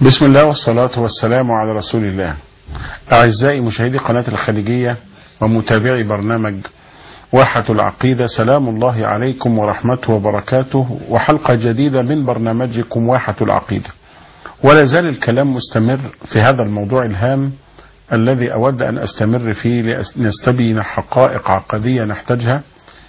بسم الله والصلاة والسلام على رسول الله أعزائي مشاهدي قناة الخليجية ومتابعي برنامج واحة العقيدة سلام الله عليكم ورحمته وبركاته وحلقة جديدة من برنامجكم واحة العقيدة ولا زال الكلام مستمر في هذا الموضوع الهام الذي أود أن أستمر فيه لنستبين حقائق عقدية نحتاجها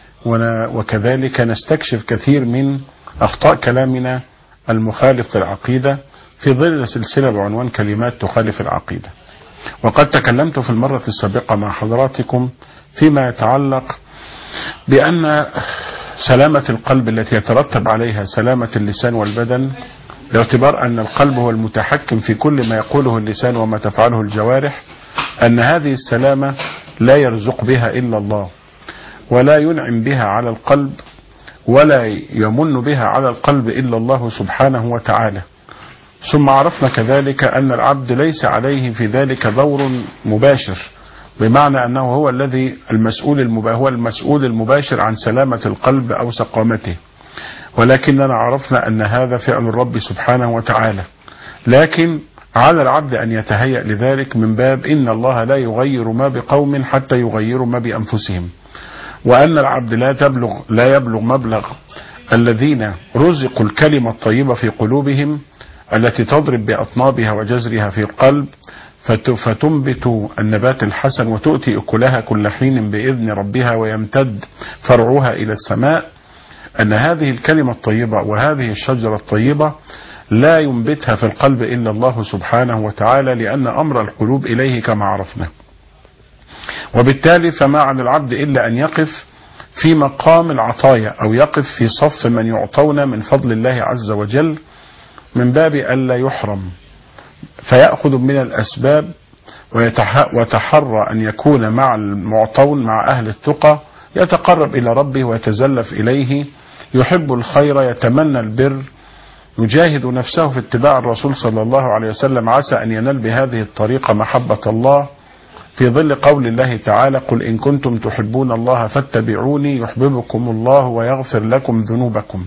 وكذلك نستكشف كثير من أخطاء كلامنا المخالف للعقيدة في ظل سلسلة بعنوان كلمات تخالف العقيدة وقد تكلمت في المرة السابقة مع حضراتكم فيما يتعلق بأن سلامة القلب التي يترتب عليها سلامة اللسان والبدن باعتبار أن القلب هو المتحكم في كل ما يقوله اللسان وما تفعله الجوارح أن هذه السلامة لا يرزق بها إلا الله ولا ينعم بها على القلب ولا يمن بها على القلب إلا الله سبحانه وتعالى ثم عرفنا كذلك أن العبد ليس عليه في ذلك دور مباشر بمعنى أنه هو الذي المسؤول المباشر هو المسؤول المباشر عن سلامة القلب أو سقامته ولكننا عرفنا أن هذا فعل الرب سبحانه وتعالى لكن على العبد أن يتهيأ لذلك من باب إن الله لا يغير ما بقوم حتى يغيروا ما بأنفسهم وأن العبد لا تبلغ لا يبلغ مبلغ الذين رزقوا الكلمة الطيبة في قلوبهم التي تضرب بأطنابها وجزرها في القلب فتنبت النبات الحسن وتؤتي أكلها كل حين بإذن ربها ويمتد فرعها إلى السماء أن هذه الكلمة الطيبة وهذه الشجرة الطيبة لا ينبتها في القلب إلا الله سبحانه وتعالى لأن أمر القلوب إليه كما عرفنا وبالتالي فما على العبد إلا أن يقف في مقام العطايا أو يقف في صف من يعطون من فضل الله عز وجل من باب ألا يحرم فيأخذ من الأسباب ويتحرى أن يكون مع المعطون مع أهل التقى يتقرب إلى ربه ويتزلف إليه يحب الخير يتمنى البر يجاهد نفسه في اتباع الرسول صلى الله عليه وسلم عسى أن ينال بهذه الطريقة محبة الله في ظل قول الله تعالى قل إن كنتم تحبون الله فاتبعوني يحببكم الله ويغفر لكم ذنوبكم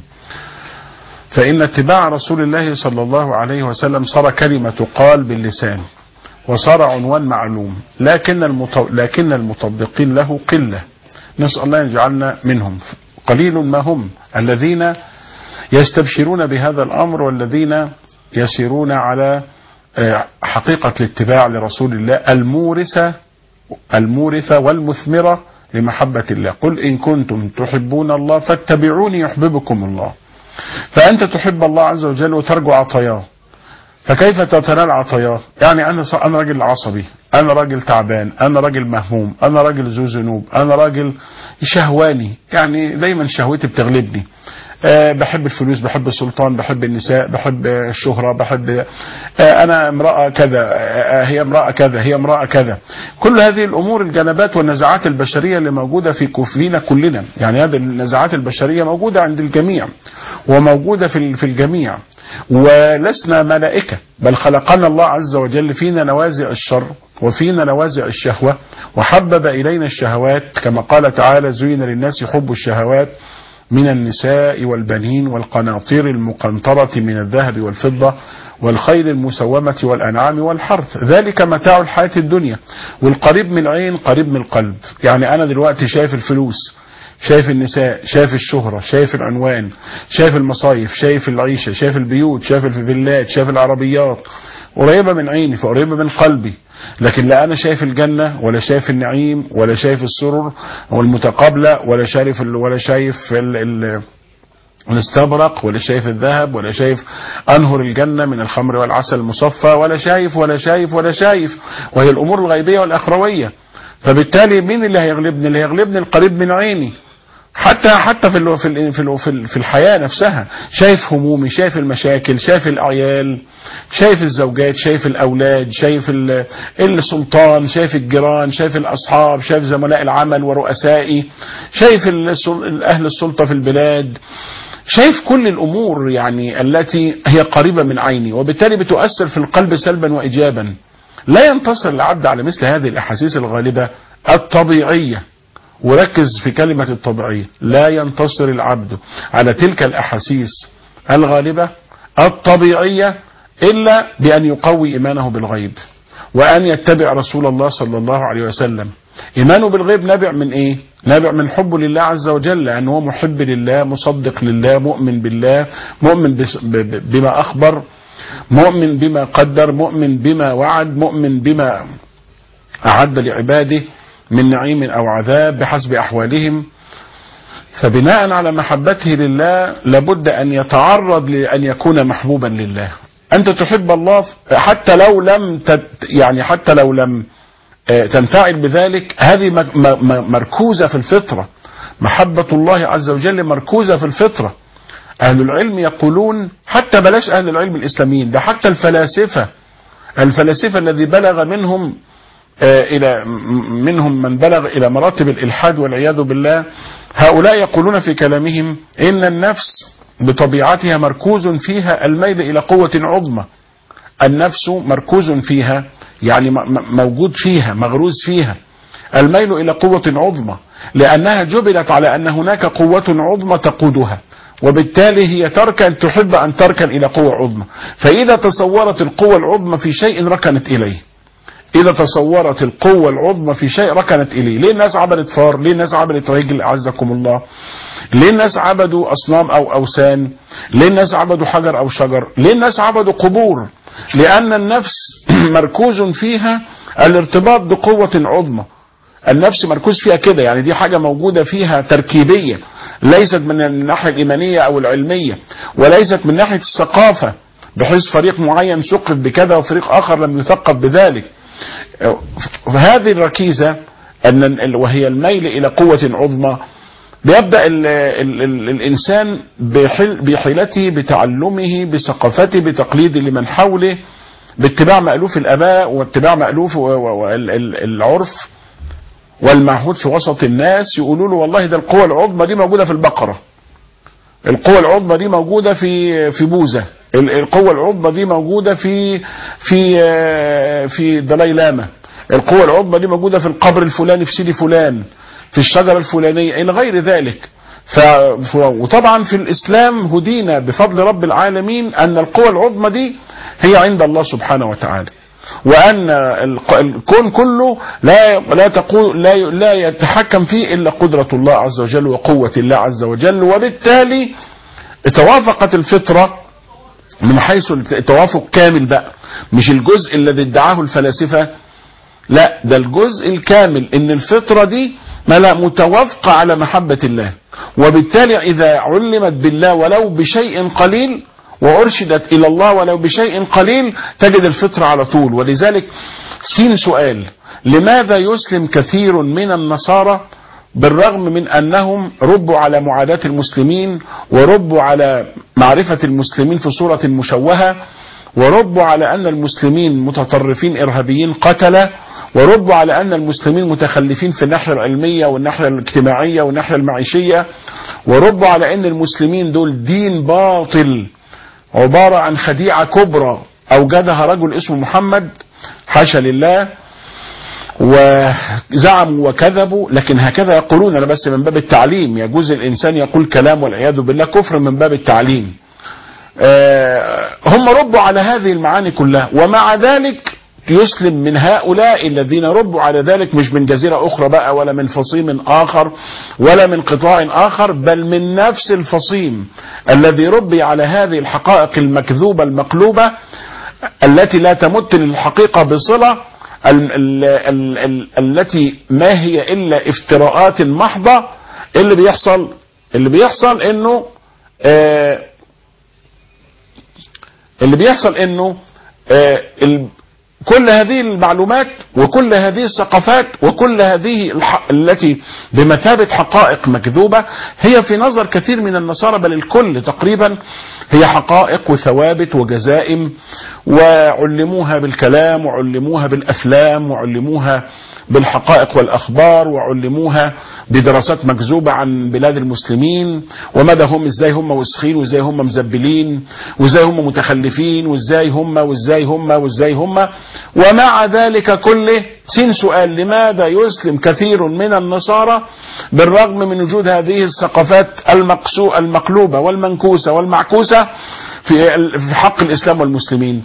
فإن اتباع رسول الله صلى الله عليه وسلم صار كلمة تقال باللسان وصار عنوان معلوم لكن لكن المطبقين له قلة نسأل الله أن يجعلنا منهم قليل ما هم الذين يستبشرون بهذا الأمر والذين يسيرون على حقيقة الاتباع لرسول الله المورثة المورثة والمثمرة لمحبة الله قل إن كنتم تحبون الله فاتبعوني يحببكم الله فأنت تحب الله عز وجل وترجو عطاياه فكيف تتنال عطاياه يعني أنا أنا راجل عصبي أنا راجل تعبان أنا راجل مهموم أنا راجل ذو ذنوب أنا راجل شهواني يعني دايما شهوتي بتغلبني أه بحب الفلوس بحب السلطان بحب النساء بحب الشهرة بحب أه أنا امرأة كذا أه هي امرأة كذا هي امرأة كذا كل هذه الأمور الجنبات والنزعات البشرية اللي موجودة في كفرنا كلنا يعني هذه النزعات البشرية موجودة عند الجميع وموجودة في في الجميع ولسنا ملائكة بل خلقنا الله عز وجل فينا نوازع الشر وفينا نوازع الشهوة وحبب إلينا الشهوات كما قال تعالى زين للناس حب الشهوات من النساء والبنين والقناطير المقنطرة من الذهب والفضة والخيل المسومة والأنعام والحرث ذلك متاع الحياة الدنيا والقريب من العين قريب من القلب يعني أنا دلوقتي شايف الفلوس شايف النساء شايف الشهرة شايف العنوان شايف المصايف شايف العيشة شايف البيوت شايف الفيلات شايف العربيات قريبة من عيني فقريبة من قلبي لكن لا أنا شايف الجنة ولا شايف النعيم ولا شايف السرر والمتقابلة ولا شايف ال ولا شايف ال ال الاستبرق ولا شايف الذهب ولا شايف أنهر الجنة من الخمر والعسل المصفى ولا شايف ولا شايف ولا شايف وهي الأمور الغيبية والأخروية فبالتالي مين اللي هيغلبني اللي هيغلبني القريب من عيني حتى حتى في ال في ال في ال في الحياه نفسها شايف همومي شايف المشاكل شايف العيال شايف الزوجات شايف الاولاد شايف السلطان شايف الجيران شايف الاصحاب شايف زملاء العمل ورؤسائي شايف اهل السلطه في البلاد شايف كل الامور يعني التي هي قريبه من عيني وبالتالي بتؤثر في القلب سلبا وايجابا لا ينتصر العبد على مثل هذه الاحاسيس الغالبه الطبيعيه وركز في كلمة الطبيعية لا ينتصر العبد على تلك الأحاسيس الغالبة الطبيعية إلا بأن يقوي إيمانه بالغيب وأن يتبع رسول الله صلى الله عليه وسلم إيمانه بالغيب نابع من إيه؟ نابع من حبه لله عز وجل لأنه هو محب لله مصدق لله مؤمن بالله مؤمن بما أخبر مؤمن بما قدر مؤمن بما وعد مؤمن بما أعد لعباده من نعيم أو عذاب بحسب أحوالهم فبناء على محبته لله لابد أن يتعرض لأن يكون محبوبا لله أنت تحب الله حتى لو لم تت يعني حتى لو لم تنفعل بذلك هذه مركوزة في الفطرة محبة الله عز وجل مركوزة في الفطرة أهل العلم يقولون حتى بلاش أهل العلم الإسلاميين ده حتى الفلاسفة الفلاسفة الذي بلغ منهم إلى منهم من بلغ إلى مراتب الإلحاد والعياذ بالله هؤلاء يقولون في كلامهم إن النفس بطبيعتها مركوز فيها الميل إلى قوة عظمى النفس مركوز فيها يعني موجود فيها مغروز فيها الميل إلى قوة عظمى لأنها جبلت على أن هناك قوة عظمى تقودها وبالتالي هي تركن تحب أن تركن إلى قوة عظمى فإذا تصورت القوة العظمى في شيء ركنت إليه إذا تصورت القوة العظمى في شيء ركنت إليه ليه الناس عبدت فار ليه الناس عبدت رجل أعزكم الله ليه الناس عبدوا أصنام أو أوثان ليه الناس عبدوا حجر أو شجر ليه الناس عبدوا قبور لأن النفس مركوز فيها الارتباط بقوة عظمى النفس مركوز فيها كده يعني دي حاجة موجودة فيها تركيبية ليست من الناحية الإيمانية أو العلمية وليست من ناحية الثقافة بحيث فريق معين ثقف بكذا وفريق آخر لم يثقف بذلك هذه الركيزة أن وهي الميل إلى قوة عظمى بيبدأ ال ال ال الإنسان بحل بحيلته بتعلمه بثقافته بتقليد لمن حوله باتباع مألوف الآباء واتباع مألوف العرف والمعهود في وسط الناس يقولوا له والله ده القوة العظمى دي موجودة في البقرة القوة العظمى دي موجودة في في بوزة القوة العظمى دي موجودة في في في دلاي لاما القوة العظمى دي موجودة في القبر الفلاني في سيدي فلان في الشجرة الفلانية إلى غير ذلك ف... وطبعا في الإسلام هدينا بفضل رب العالمين أن القوى العظمى دي هي عند الله سبحانه وتعالى وأن الكون كله لا لا تقول لا لا يتحكم فيه إلا قدرة الله عز وجل وقوة الله عز وجل وبالتالي توافقت الفطرة من حيث التوافق كامل بقى مش الجزء الذي ادعاه الفلاسفة لا ده الجزء الكامل ان الفطرة دي ما لا متوافقة على محبة الله وبالتالي إذا علمت بالله ولو بشيء قليل وأرشدت إلى الله ولو بشيء قليل تجد الفطرة على طول ولذلك سين سؤال لماذا يسلم كثير من النصارى بالرغم من أنهم ربوا على معاداة المسلمين وربوا على معرفة المسلمين في صورة مشوهة وربوا على أن المسلمين متطرفين إرهابيين قتلة وربوا على أن المسلمين متخلفين في الناحية العلمية والناحية الاجتماعية والناحية المعيشية وربوا على أن المسلمين دول دين باطل عبارة عن خديعة كبرى أوجدها رجل اسمه محمد حاشا لله وزعموا وكذبوا لكن هكذا يقولون أنا بس من باب التعليم يجوز الإنسان يقول كلام والعياذ بالله كفر من باب التعليم هم ربوا على هذه المعاني كلها ومع ذلك يسلم من هؤلاء الذين ربوا على ذلك مش من جزيرة أخرى بقى ولا من فصيم آخر ولا من قطاع آخر بل من نفس الفصيم الذي ربي على هذه الحقائق المكذوبة المقلوبة التي لا تمت للحقيقة بصلة ال ال ال ال التي ما هي إلا افتراءات محضة اللي بيحصل اللي بيحصل انه آه اللي بيحصل انه آه كل هذه المعلومات وكل هذه الثقافات وكل هذه الح... التي بمثابة حقائق مكذوبة هي في نظر كثير من النصارى بل الكل تقريبا هي حقائق وثوابت وجزائم وعلموها بالكلام وعلموها بالأفلام وعلموها بالحقائق والأخبار وعلموها بدراسات مكذوبة عن بلاد المسلمين ومدى هم ازاي هم وسخين وازاي هم مزبلين وازاي هم متخلفين وازاي هم وازاي هم وازاي هم ومع ذلك كله سين سؤال لماذا يسلم كثير من النصارى بالرغم من وجود هذه الثقافات المقسو المقلوبة والمنكوسة والمعكوسة في في حق الإسلام والمسلمين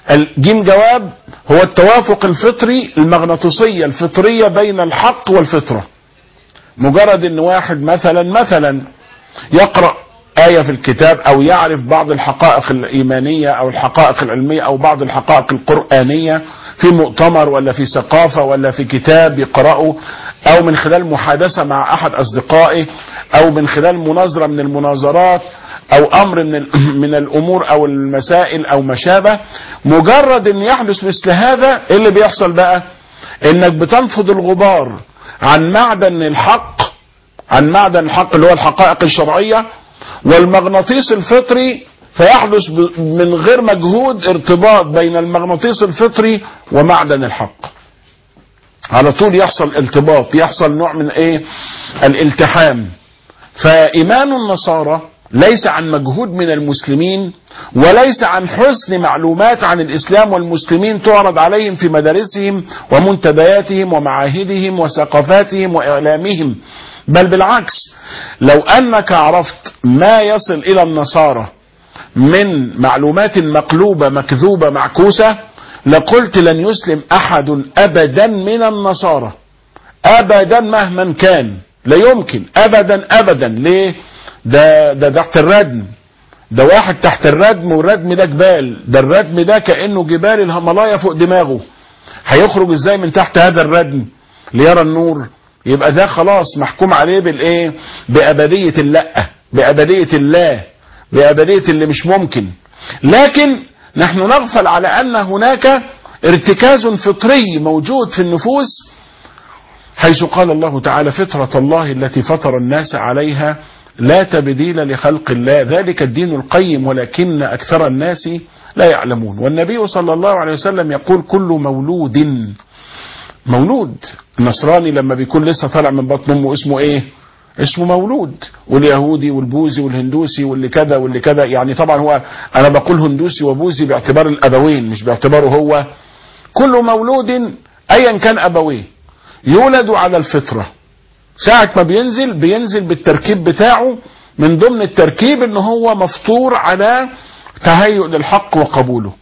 الجيم جواب هو التوافق الفطري المغناطيسية الفطرية بين الحق والفطرة مجرد ان واحد مثلا مثلا يقرأ آية في الكتاب أو يعرف بعض الحقائق الإيمانية أو الحقائق العلمية أو بعض الحقائق القرآنية في مؤتمر ولا في ثقافة ولا في كتاب يقرأه أو من خلال محادثة مع أحد أصدقائه أو من خلال مناظرة من المناظرات أو أمر من من الأمور أو المسائل أو ما شابه مجرد أن يحدث مثل هذا إيه اللي بيحصل بقى؟ إنك بتنفض الغبار عن معدن الحق عن معدن الحق اللي هو الحقائق الشرعية والمغناطيس الفطري فيحدث من غير مجهود ارتباط بين المغناطيس الفطري ومعدن الحق على طول يحصل ارتباط يحصل نوع من ايه الالتحام فايمان النصارى ليس عن مجهود من المسلمين وليس عن حسن معلومات عن الاسلام والمسلمين تعرض عليهم في مدارسهم ومنتدياتهم ومعاهدهم وثقافاتهم واعلامهم بل بالعكس لو انك عرفت ما يصل الى النصارى من معلومات مقلوبه مكذوبه معكوسه لقلت لن يسلم احد ابدا من النصارى ابدا مهما كان لا يمكن ابدا ابدا ليه ده ده تحت الردم ده واحد تحت الردم والردم ده جبال ده الردم ده كانه جبال الهيمالايا فوق دماغه هيخرج ازاي من تحت هذا الردم ليرى النور يبقى ده خلاص محكوم عليه بالايه بابديه اللا بابديه الله بابديه اللي مش ممكن لكن نحن نغفل على ان هناك ارتكاز فطري موجود في النفوس حيث قال الله تعالى فطرة الله التي فطر الناس عليها لا تبديل لخلق الله ذلك الدين القيم ولكن أكثر الناس لا يعلمون والنبي صلى الله عليه وسلم يقول كل مولود مولود النصراني لما بيكون لسه طالع من بطن امه اسمه ايه اسمه مولود واليهودي والبوذي والهندوسي واللي كذا واللي كذا يعني طبعا هو انا بقول هندوسي وبوذي باعتبار الابوين مش باعتباره هو كل مولود ايا كان ابويه يولد على الفطره ساعة ما بينزل بينزل بالتركيب بتاعه من ضمن التركيب ان هو مفطور على تهيؤ للحق وقبوله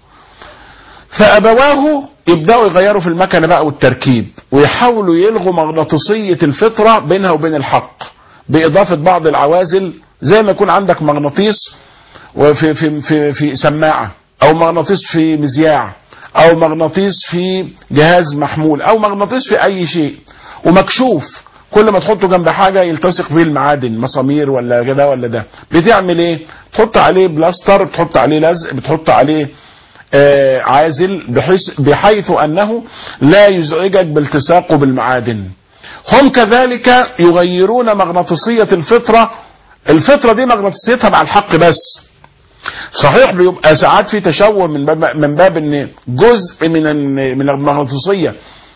فابواه يبداوا يغيروا في المكنه بقى والتركيب ويحاولوا يلغوا مغناطيسيه الفطره بينها وبين الحق باضافه بعض العوازل زي ما يكون عندك مغناطيس وفي في في في سماعه او مغناطيس في مذياع او مغناطيس في جهاز محمول او مغناطيس في اي شيء ومكشوف كل ما تحطه جنب حاجه يلتصق فيه المعادن مسامير ولا كده ولا ده بتعمل ايه تحط عليه بلاستر بتحط عليه لزق بتحط عليه آه عازل بحيث, بحيث انه لا يزعجك بالتصاقه بالمعادن هم كذلك يغيرون مغناطيسية الفطرة الفطرة دي مغناطيسيتها مع الحق بس صحيح بيبقى ساعات في تشوه من باب من باب ان جزء من من المغناطيسيه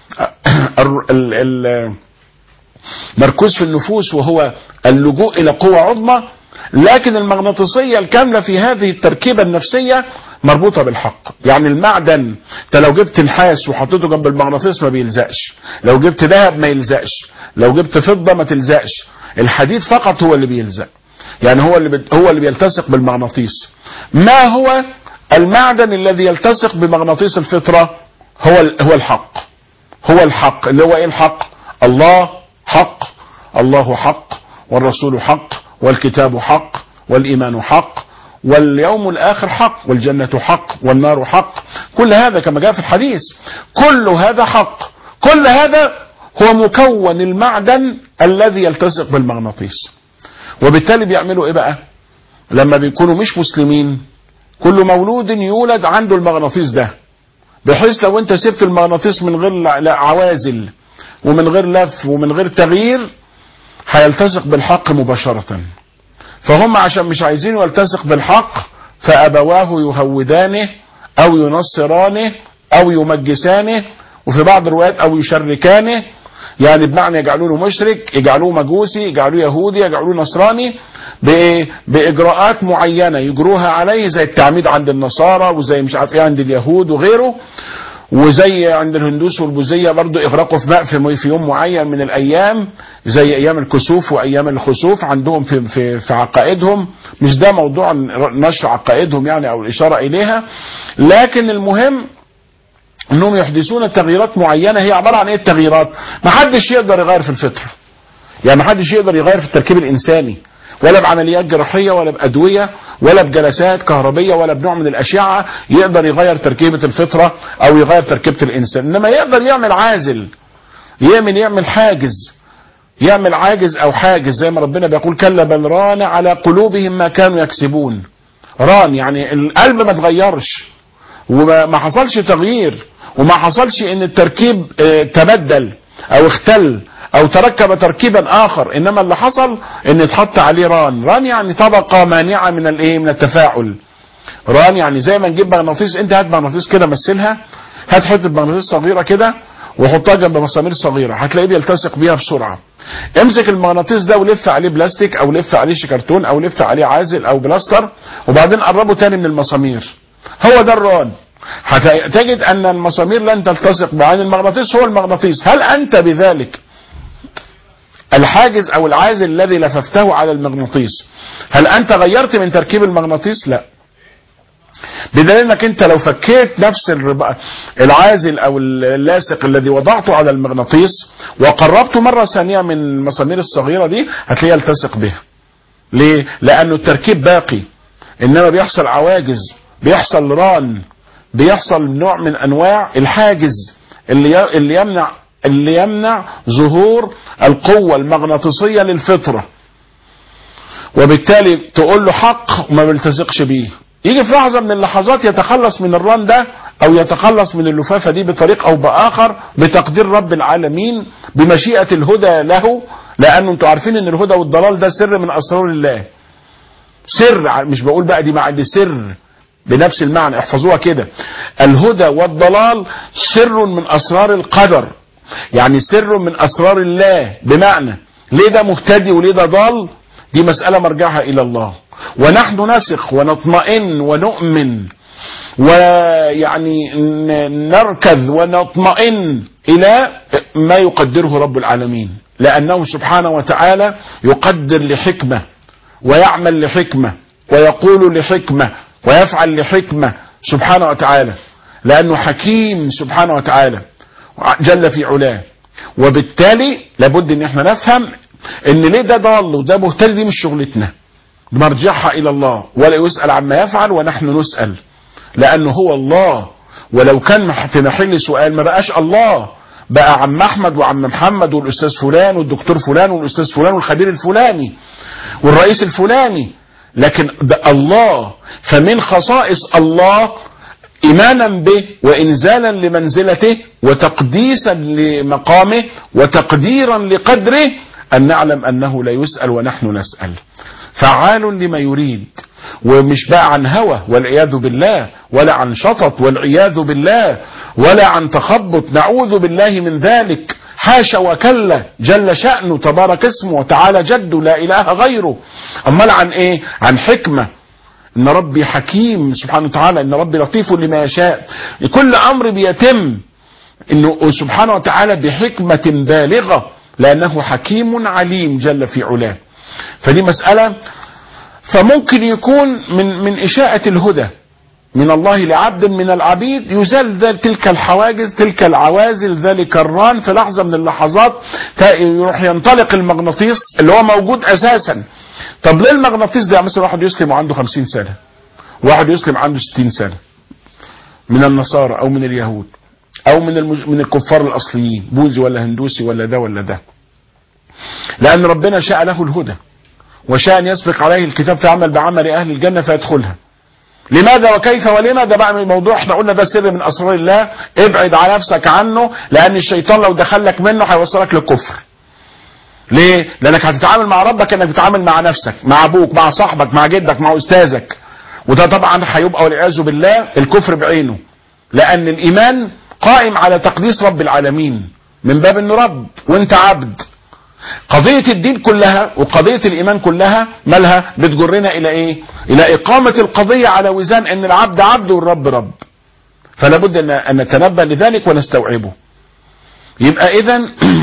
مركوز في النفوس وهو اللجوء الى قوة عظمى لكن المغناطيسية الكاملة في هذه التركيبة النفسية مربوطة بالحق يعني المعدن انت لو جبت نحاس وحطيته جنب المغناطيس ما بيلزقش لو جبت ذهب ما يلزقش لو جبت فضة ما تلزقش الحديد فقط هو اللي بيلزق يعني هو اللي بت... هو اللي بيلتصق بالمغناطيس ما هو المعدن الذي يلتصق بمغناطيس الفطرة هو ال... هو الحق هو الحق اللي هو ايه الحق الله حق الله حق والرسول حق والكتاب حق والإيمان حق واليوم الآخر حق والجنة حق والنار حق كل هذا كما جاء في الحديث كل هذا حق كل هذا هو مكون المعدن الذي يلتصق بالمغناطيس وبالتالي بيعملوا ايه بقى لما بيكونوا مش مسلمين كل مولود يولد عنده المغناطيس ده بحيث لو انت سبت المغناطيس من غير عوازل ومن غير لف ومن غير تغيير هيلتصق بالحق مباشرة فهم عشان مش عايزين يلتصق بالحق فأبواه يهودانه أو ينصرانه أو يمجسانه وفي بعض الروايات أو يشركانه يعني بمعنى يجعلوه له مشرك يجعلوه مجوسي يجعلوه يهودي يجعلوه نصراني بإجراءات معينة يجروها عليه زي التعميد عند النصارى وزي مش عارف ايه عند اليهود وغيره وزي عند الهندوس والبوذيه برضو اغرقوا في ماء في في يوم معين من الايام زي ايام الكسوف وايام الخسوف عندهم في في في عقائدهم مش ده موضوع نشر عقائدهم يعني او الاشاره اليها لكن المهم انهم يحدثون تغييرات معينه هي عباره عن ايه التغييرات؟ ما حدش يقدر يغير في الفطره. يعني ما حدش يقدر يغير في التركيب الانساني ولا بعمليات جراحيه ولا بادويه ولا بجلسات كهربيه ولا بنوع من الاشعه يقدر يغير تركيبه الفطره او يغير تركيبه الانسان انما يقدر يعمل عازل يعمل يعمل حاجز يعمل عاجز او حاجز زي ما ربنا بيقول كلا بل ران على قلوبهم ما كانوا يكسبون ران يعني القلب ما اتغيرش وما حصلش تغيير وما حصلش ان التركيب اه تبدل او اختل او تركب تركيبا اخر انما اللي حصل ان اتحط عليه ران ران يعني طبقه مانعه من الايه من التفاعل ران يعني زي ما نجيب مغناطيس انت هات مغناطيس كده مثلها هات حته مغناطيس صغيره كده وحطها جنب مسامير صغيره هتلاقيه بيلتصق بيها بسرعه امسك المغناطيس ده ولف عليه بلاستيك او لف عليه شكرتون او لف عليه عازل او بلاستر وبعدين قربه تاني من المسامير هو ده الران هتجد ان المسامير لن تلتصق بعين المغناطيس هو المغناطيس هل انت بذلك الحاجز او العازل الذي لففته على المغناطيس هل انت غيرت من تركيب المغناطيس لا بدليل انك انت لو فكيت نفس العازل او اللاصق الذي وضعته على المغناطيس وقربته مرة ثانية من المسامير الصغيرة دي هتلاقيه يلتصق بها ليه لانه التركيب باقي انما بيحصل عواجز بيحصل ران بيحصل نوع من انواع الحاجز اللي اللي يمنع اللي يمنع ظهور القوة المغناطيسية للفطرة وبالتالي تقول له حق وما بيلتصقش بيه يجي في لحظة من اللحظات يتخلص من الران ده او يتخلص من اللفافة دي بطريق او باخر بتقدير رب العالمين بمشيئة الهدى له لانه انتوا عارفين ان الهدى والضلال ده سر من اسرار الله سر مش بقول بقى دي مع دي سر بنفس المعنى احفظوها كده الهدى والضلال سر من اسرار القدر يعني سر من اسرار الله بمعنى ليه ده مهتدي وليه ده ضال دي مسألة مرجعها الى الله ونحن نثق ونطمئن ونؤمن ويعني نركض ونطمئن الى ما يقدره رب العالمين لانه سبحانه وتعالى يقدر لحكمه ويعمل لحكمه ويقول لحكمه ويفعل لحكمه سبحانه وتعالى لانه حكيم سبحانه وتعالى جل في علاه وبالتالي لابد ان احنا نفهم ان ليه ده ضال وده مهتدي دي مش شغلتنا مرجعها الى الله ولا يسأل عما يفعل ونحن نسأل لانه هو الله ولو كان في محل سؤال ما بقاش الله بقى عم احمد وعم محمد والاستاذ فلان والدكتور فلان والاستاذ فلان والخبير الفلاني والرئيس الفلاني لكن ده الله فمن خصائص الله ايمانا به وانزالا لمنزلته وتقديسا لمقامه وتقديرا لقدره ان نعلم انه لا يسال ونحن نسال فعال لما يريد ومش بقى عن هوى والعياذ بالله ولا عن شطط والعياذ بالله ولا عن تخبط نعوذ بالله من ذلك حاشا وكلا جل شأنه تبارك اسمه وتعالى جده لا إله غيره أمال عن إيه عن حكمة إن ربي حكيم سبحانه وتعالى إن ربي لطيف لما يشاء كل أمر بيتم إنه سبحانه وتعالى بحكمة بالغة لأنه حكيم عليم جل في علاه فدي مسألة فممكن يكون من من إشاءة الهدى من الله لعبد من العبيد يزال ذلك تلك الحواجز تلك العوازل ذلك الران في لحظة من اللحظات يروح ينطلق المغناطيس اللي هو موجود أساسا طب ليه المغناطيس ده مثلا واحد يسلم وعنده خمسين سنة واحد يسلم عنده ستين سنة من النصارى أو من اليهود أو من المج... من الكفار الأصليين بوذي ولا هندوسي ولا ده ولا ده لأن ربنا شاء له الهدى وشاء أن يسبق عليه الكتاب فيعمل بعمل أهل الجنة فيدخلها لماذا وكيف ولما ده بقى من الموضوع احنا قلنا ده سر من اسرار الله ابعد على نفسك عنه لان الشيطان لو دخلك منه هيوصلك للكفر ليه لانك هتتعامل مع ربك انك بتتعامل مع نفسك مع ابوك مع صاحبك مع جدك مع استاذك وده طبعا هيبقى والعياذ بالله الكفر بعينه لان الايمان قائم على تقديس رب العالمين من باب انه رب وانت عبد قضية الدين كلها وقضية الإيمان كلها مالها بتجرنا إلى إيه؟ إلى إقامة القضية على وزان إن العبد عبد والرب رب. فلا بد ان نتنبه لذلك ونستوعبه يبقى اذا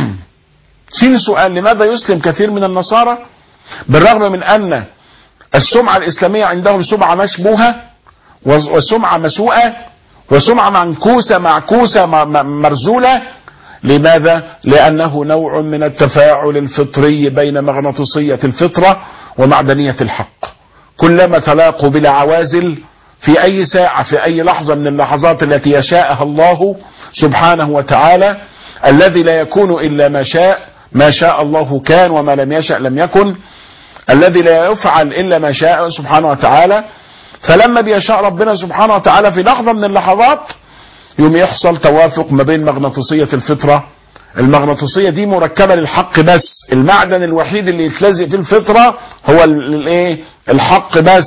سين سؤال لماذا يسلم كثير من النصارى بالرغم من ان السمعة الاسلامية عندهم سمعة مشبوهة وسمعة مسوءة وسمعة منكوسة معكوسة مرزولة لماذا؟ لأنه نوع من التفاعل الفطري بين مغناطيسية الفطرة ومعدنية الحق كلما تلاقوا بلا عوازل في أي ساعة في أي لحظة من اللحظات التي يشاءها الله سبحانه وتعالى الذي لا يكون إلا ما شاء ما شاء الله كان وما لم يشأ لم يكن الذي لا يفعل إلا ما شاء سبحانه وتعالى فلما بيشاء ربنا سبحانه وتعالى في لحظة من اللحظات يوم يحصل توافق ما بين مغناطيسية الفطرة المغناطيسية دي مركبة للحق بس المعدن الوحيد اللي يتلزق في الفطرة هو الايه الحق بس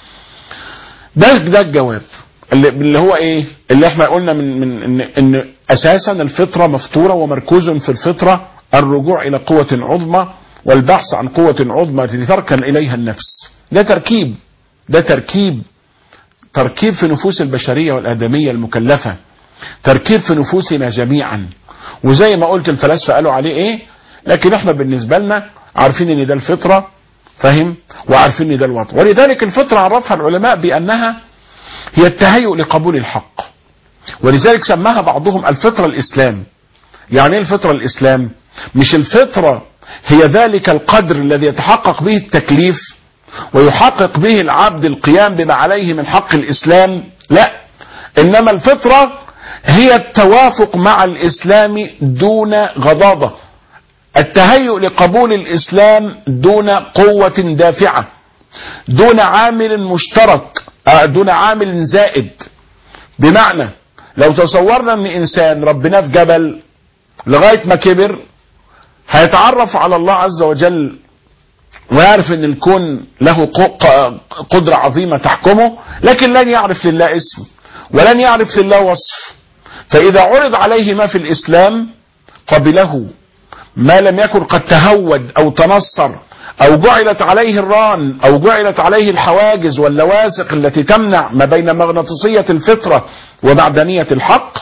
ده ده الجواب اللي, اللي هو ايه اللي احنا قلنا من من ان, إن اساسا الفطرة مفطورة ومركوز في الفطرة الرجوع الى قوة عظمى والبحث عن قوة عظمى لتركن اليها النفس ده تركيب ده تركيب تركيب في نفوس البشرية والآدمية المكلفة تركيب في نفوسنا جميعا وزي ما قلت الفلاسفة قالوا عليه ايه لكن احنا بالنسبة لنا عارفين ان ده الفطرة فهم وعارفين ان ده الوضع ولذلك الفطرة عرفها العلماء بانها هي التهيؤ لقبول الحق ولذلك سماها بعضهم الفطرة الاسلام يعني ايه الفطرة الاسلام مش الفطرة هي ذلك القدر الذي يتحقق به التكليف ويحقق به العبد القيام بما عليه من حق الاسلام لا انما الفطره هي التوافق مع الاسلام دون غضاضه التهيؤ لقبول الاسلام دون قوه دافعه دون عامل مشترك دون عامل زائد بمعنى لو تصورنا ان انسان ربنا في جبل لغايه ما كبر هيتعرف على الله عز وجل ويعرف ان الكون له قدرة عظيمة تحكمه لكن لن يعرف لله اسم ولن يعرف لله وصف فاذا عرض عليه ما في الاسلام قبله ما لم يكن قد تهود او تنصر او جعلت عليه الران او جعلت عليه الحواجز واللواسق التي تمنع ما بين مغناطيسية الفطرة ومعدنية الحق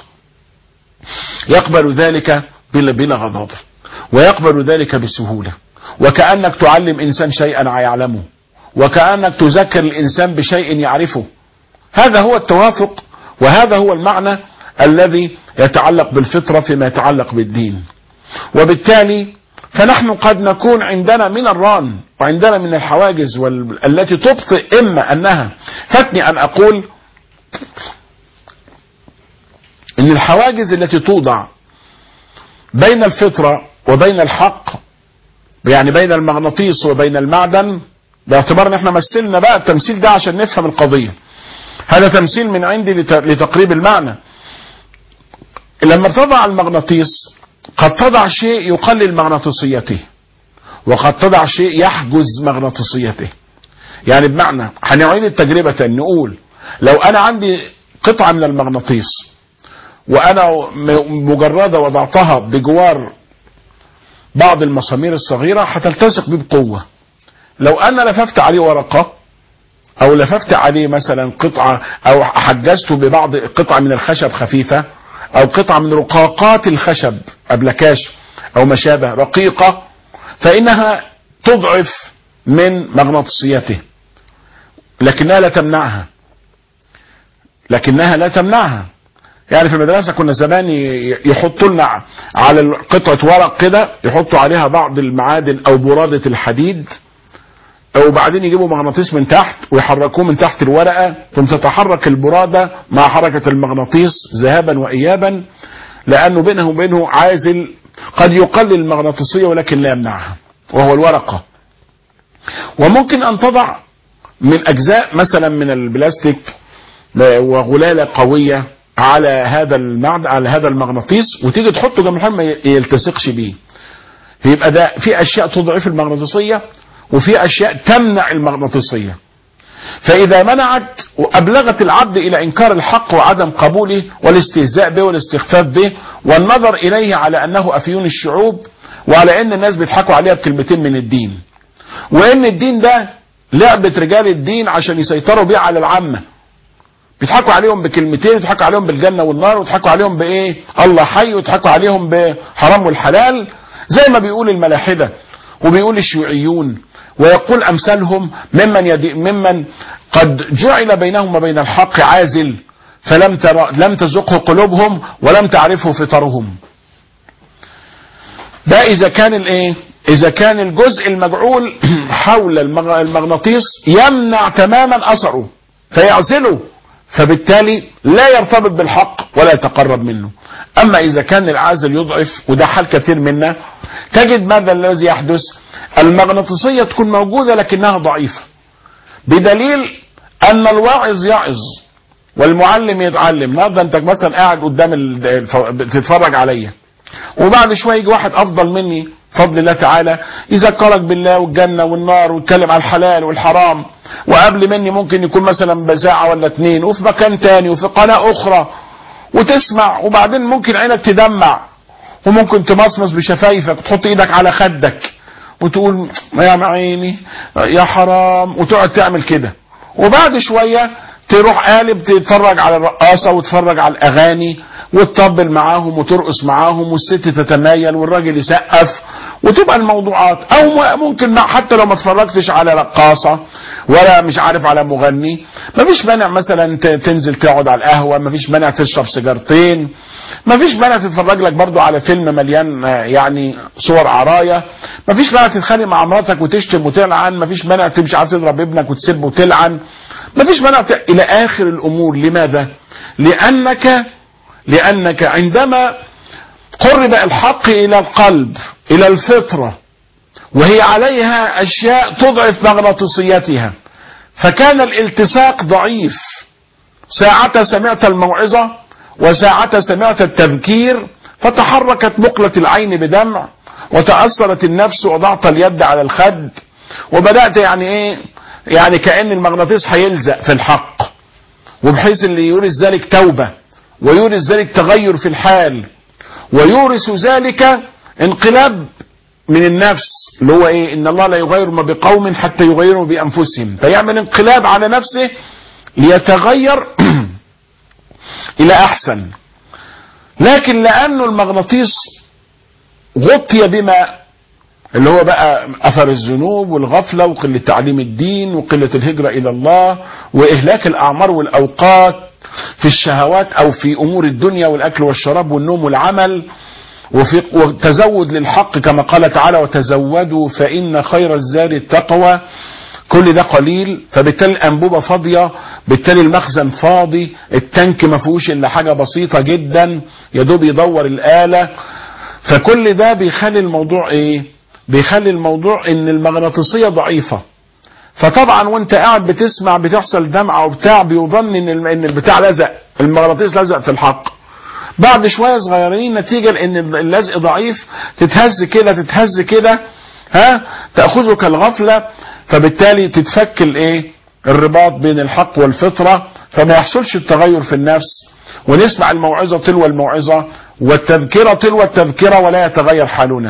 يقبل ذلك بلا, بلا غضاضة ويقبل ذلك بسهوله وكأنك تعلم إنسان شيئا يعلمه وكأنك تذكر الإنسان بشيء يعرفه هذا هو التوافق وهذا هو المعنى الذي يتعلق بالفطرة فيما يتعلق بالدين وبالتالي فنحن قد نكون عندنا من الران وعندنا من الحواجز التي تبطئ إما أنها فاتني أن أقول إن الحواجز التي توضع بين الفطرة وبين الحق يعني بين المغناطيس وبين المعدن باعتبار ان احنا مثلنا بقى التمثيل ده عشان نفهم القضية هذا تمثيل من عندي لتقريب المعنى لما تضع المغناطيس قد تضع شيء يقلل مغناطيسيته وقد تضع شيء يحجز مغناطيسيته يعني بمعنى هنعيد التجربة نقول لو انا عندي قطعة من المغناطيس وانا مجردة وضعتها بجوار بعض المسامير الصغيرة هتلتصق بيه بقوة لو انا لففت عليه ورقة او لففت عليه مثلا قطعة او حجزته ببعض قطعة من الخشب خفيفة او قطعة من رقاقات الخشب ابلكاش او ما شابه رقيقة فانها تضعف من مغناطيسيته لكنها لا تمنعها لكنها لا تمنعها يعني في المدرسة كنا زمان يحطوا لنا على قطعة ورق كده يحطوا عليها بعض المعادن او برادة الحديد وبعدين يجيبوا مغناطيس من تحت ويحركوه من تحت الورقة ثم تتحرك البرادة مع حركة المغناطيس ذهابا وإيابا لأنه بينه وبينه عازل قد يقلل المغناطيسية ولكن لا يمنعها وهو الورقة وممكن أن تضع من أجزاء مثلا من البلاستيك وغلالة قوية على هذا المعد على هذا المغناطيس وتيجي تحطه جنب الحمى ما يلتصقش بيه يبقى ده في اشياء تضعف المغناطيسيه وفي اشياء تمنع المغناطيسيه فاذا منعت وابلغت العبد الى انكار الحق وعدم قبوله والاستهزاء به والاستخفاف به والنظر اليه على انه افيون الشعوب وعلى ان الناس بيضحكوا عليها بكلمتين من الدين وان الدين ده لعبه رجال الدين عشان يسيطروا بيه على العامه بيضحكوا عليهم بكلمتين ويضحكوا عليهم بالجنه والنار ويضحكوا عليهم بايه الله حي ويضحكوا عليهم بحرام والحلال زي ما بيقول الملاحده وبيقول الشيوعيون ويقول امثالهم ممن يدي ممن قد جعل بينهم وبين الحق عازل فلم تر لم تزقه قلوبهم ولم تعرفه فطرهم ده اذا كان الايه اذا كان الجزء المجعول حول المغ- المغناطيس يمنع تماما اثره فيعزله فبالتالي لا يرتبط بالحق ولا يتقرب منه اما اذا كان العازل يضعف وده حال كثير منا تجد ماذا الذي يحدث المغناطيسيه تكون موجوده لكنها ضعيفه بدليل ان الواعظ يعظ والمعلم يتعلم النهارده انت مثلا قاعد قدام ال- الف- بتتفرج عليا وبعد شويه يجي واحد افضل مني فضل الله تعالى يذكرك بالله والجنه والنار ويتكلم على الحلال والحرام وقبل مني ممكن يكون مثلا بساعه ولا اتنين وفي مكان تاني وفي قناه اخرى وتسمع وبعدين ممكن عينك تدمع وممكن تمصمص بشفايفك وتحط ايدك على خدك وتقول يا عيني يا حرام وتقعد تعمل كده وبعد شويه تروح قالب تتفرج على الرقاصه وتتفرج على الاغاني وتطبل معاهم وترقص معاهم والست تتمايل والراجل يسقف وتبقى الموضوعات او ممكن مع حتى لو ما اتفرجتش على رقاصه ولا مش عارف على مغني مفيش مانع مثلا ت- تنزل تقعد على القهوه مفيش مانع تشرب سيجارتين مفيش مانع تتفرج لك برضو على فيلم مليان آه، يعني صور عرايا مفيش مانع تتخانق مع مراتك وتشتم وتلعن مفيش مانع تمشي عارف تضرب ابنك وتسب وتلعن مفيش مانع ت... الى اخر الامور لماذا لانك لانك عندما قرب الحق الى القلب الى الفطره وهي عليها اشياء تضعف مغناطيسيتها فكان الالتصاق ضعيف ساعة سمعت الموعظة وساعة سمعت التذكير فتحركت مقلة العين بدمع وتأثرت النفس وضعت اليد على الخد وبدأت يعني ايه يعني كأن المغناطيس هيلزق في الحق وبحيث اللي يورث ذلك توبة ويورث ذلك تغير في الحال ويورث ذلك انقلاب من النفس اللي هو ايه ان الله لا يغير ما بقوم حتى يغيروا بانفسهم فيعمل انقلاب على نفسه ليتغير الى احسن لكن لانه المغناطيس غطي بما اللي هو بقى اثر الذنوب والغفله وقله تعليم الدين وقله الهجره الى الله واهلاك الاعمار والاوقات في الشهوات او في امور الدنيا والاكل والشراب والنوم والعمل وفي وتزود للحق كما قال تعالى وتزودوا فان خير الزاد التقوى كل ده قليل فبالتالي الانبوبه فاضيه بالتالي المخزن فاضي التانك ما فيهوش الا حاجه بسيطه جدا يا دوب يدور الاله فكل ده بيخلي الموضوع ايه بيخلي الموضوع ان المغناطيسيه ضعيفه فطبعا وانت قاعد بتسمع بتحصل دمعه وبتاع بيظن ان الم- ان البتاع لزق المغناطيس لزق في الحق بعد شويه صغيرين نتيجه لان اللزق ضعيف تتهز كده تتهز كده ها تاخذك الغفله فبالتالي تتفك الايه الرباط بين الحق والفطره فما يحصلش التغير في النفس ونسمع الموعظه تلو الموعظه والتذكره تلو التذكره ولا يتغير حالنا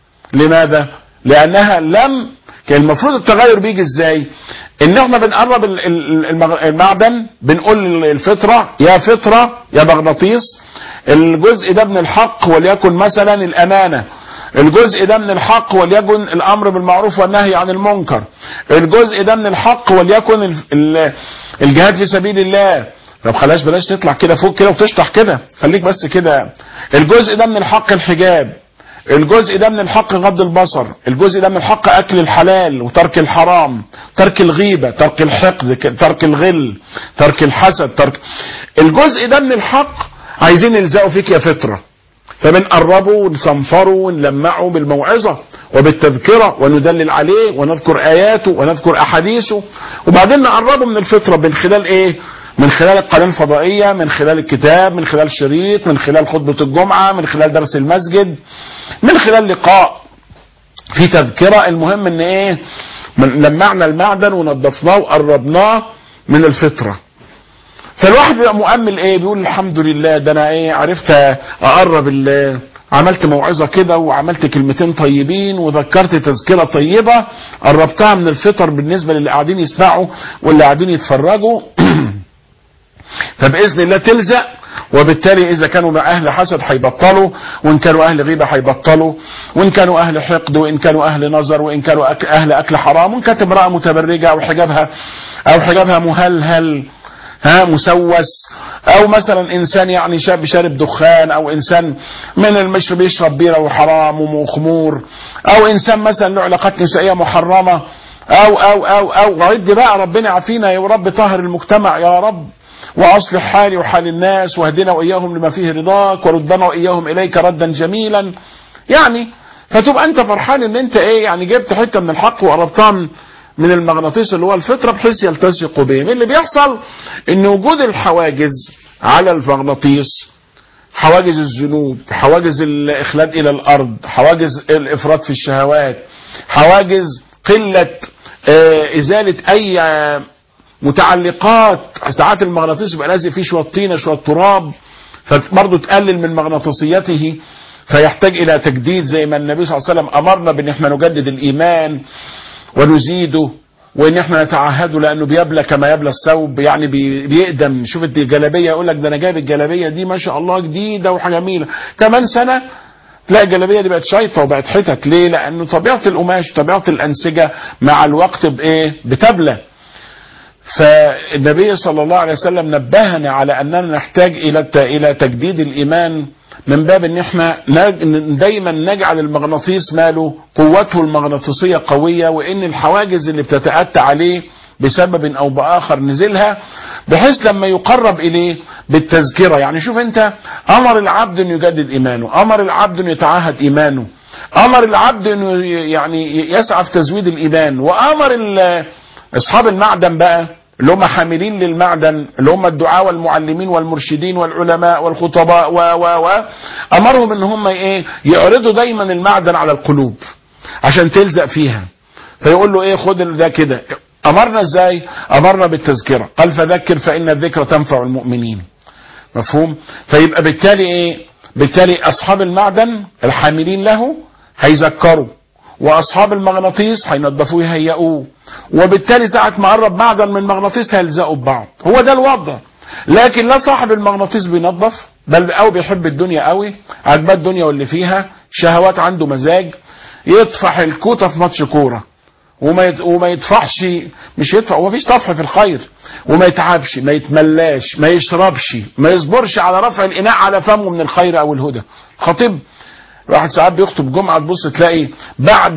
لماذا لانها لم كان المفروض التغير بيجي ازاي ان احنا بنقرب ال- ال- المغ- المعدن بنقول للفطره يا فطره يا مغناطيس الجزء ده من الحق وليكن مثلا الامانه الجزء ده من الحق وليكن الامر بالمعروف والنهي عن المنكر الجزء ده من الحق وليكن ال- ال- الجهاد في سبيل الله طب خلاص بلاش تطلع كده فوق كده وتشطح كده خليك بس كده الجزء ده من الحق الحجاب الجزء ده من الحق غض البصر الجزء ده من الحق اكل الحلال وترك الحرام ترك الغيبه ترك الحقد ك- ترك الغل ترك الحسد ترك الجزء ده من الحق عايزين يلزقوا فيك يا فطره فبنقربه ونصنفره ونلمعه بالموعظه وبالتذكره وندلل عليه ونذكر اياته ونذكر احاديثه وبعدين نقربه من الفطره من خلال ايه؟ من خلال القناه الفضائيه من خلال الكتاب من خلال شريط من خلال خطبه الجمعه من خلال درس المسجد من خلال لقاء في تذكره المهم ان ايه من لمعنا المعدن ونظفناه وقربناه من الفطره فالواحد بيبقى مؤمل ايه بيقول الحمد لله ده انا ايه عرفت اقرب ال- عملت موعظه كده وعملت كلمتين طيبين وذكرت تذكره طيبه قربتها من الفطر بالنسبه للي قاعدين يسمعوا واللي قاعدين يتفرجوا فباذن الله تلزق وبالتالي اذا كانوا اهل حسد هيبطلوا وان كانوا اهل غيبه هيبطلوا وان كانوا اهل حقد وان كانوا اهل نظر وان كانوا أك اهل اكل حرام وان كانت امراه متبرجه او حجابها او حجابها مهلهل ها مسوس او مثلا انسان يعني شاب شارب دخان او انسان من المشرب بيشرب بيره وحرام وخمور او انسان مثلا له علاقات نسائيه محرمه او او او او عد بقى ربنا يعافينا يا رب طهر المجتمع يا رب واصلح حالي وحال الناس واهدنا واياهم لما فيه رضاك وردنا واياهم اليك ردا جميلا يعني فتبقى انت فرحان ان انت ايه يعني جبت حته من الحق وقربتها من من المغناطيس اللي هو الفطره بحيث يلتصقوا بهم اللي بيحصل ان وجود الحواجز على المغناطيس حواجز الذنوب حواجز الاخلاد الى الارض حواجز الافراط في الشهوات حواجز قله آه ازاله اي آه متعلقات ساعات المغناطيس يبقى لازق فيه شويه طينه شويه تراب فبرضه تقلل من مغناطيسيته فيحتاج الى تجديد زي ما النبي صلى الله عليه وسلم امرنا بان احنا نجدد الايمان ونزيده وان احنا نتعهده لانه بيبلى كما يبلى الثوب يعني بي بيقدم شوف الجلابيه يقول لك ده انا جايب الجلابيه دي ما شاء الله جديده وجميله كمان سنه تلاقي الجلابيه دي بقت شايطه وبقت حتت ليه؟ لانه طبيعه القماش طبيعه الانسجه مع الوقت بايه؟ بتبلى فالنبي صلى الله عليه وسلم نبهنا على اننا نحتاج الى الى تجديد الايمان من باب ان احنا دايما نجعل المغناطيس ماله قوته المغناطيسيه قويه وان الحواجز اللي بتتاتى عليه بسبب او باخر نزلها بحيث لما يقرب اليه بالتذكره يعني شوف انت امر العبد انه يجدد ايمانه امر العبد انه يتعهد ايمانه امر العبد انه يعني يسعى في تزويد الايمان وامر اصحاب المعدن بقى اللي هم حاملين للمعدن اللي هم الدعاة والمعلمين والمرشدين والعلماء والخطباء و و و امرهم ان هم ايه يعرضوا دايما المعدن على القلوب عشان تلزق فيها فيقول له ايه خد ده كده امرنا ازاي امرنا بالتذكره قال فذكر فان الذكر تنفع المؤمنين مفهوم فيبقى بالتالي ايه بالتالي اصحاب المعدن الحاملين له هيذكروا واصحاب المغناطيس هينضفوه يهيئوه وبالتالي ساعة ما قرب معدن من مغناطيس هيلزقوا ببعض هو ده الوضع لكن لا صاحب المغناطيس بينظف بل او بيحب الدنيا قوي عجباه الدنيا واللي فيها شهوات عنده مزاج يطفح الكوته في ماتش كوره وما وما يدفعش مش يدفع هو مفيش طفح في الخير وما يتعبش ما يتملاش ما يشربش ما يصبرش على رفع الاناء على فمه من الخير او الهدى خطيب واحد ساعات بيخطب جمعه تبص تلاقي بعد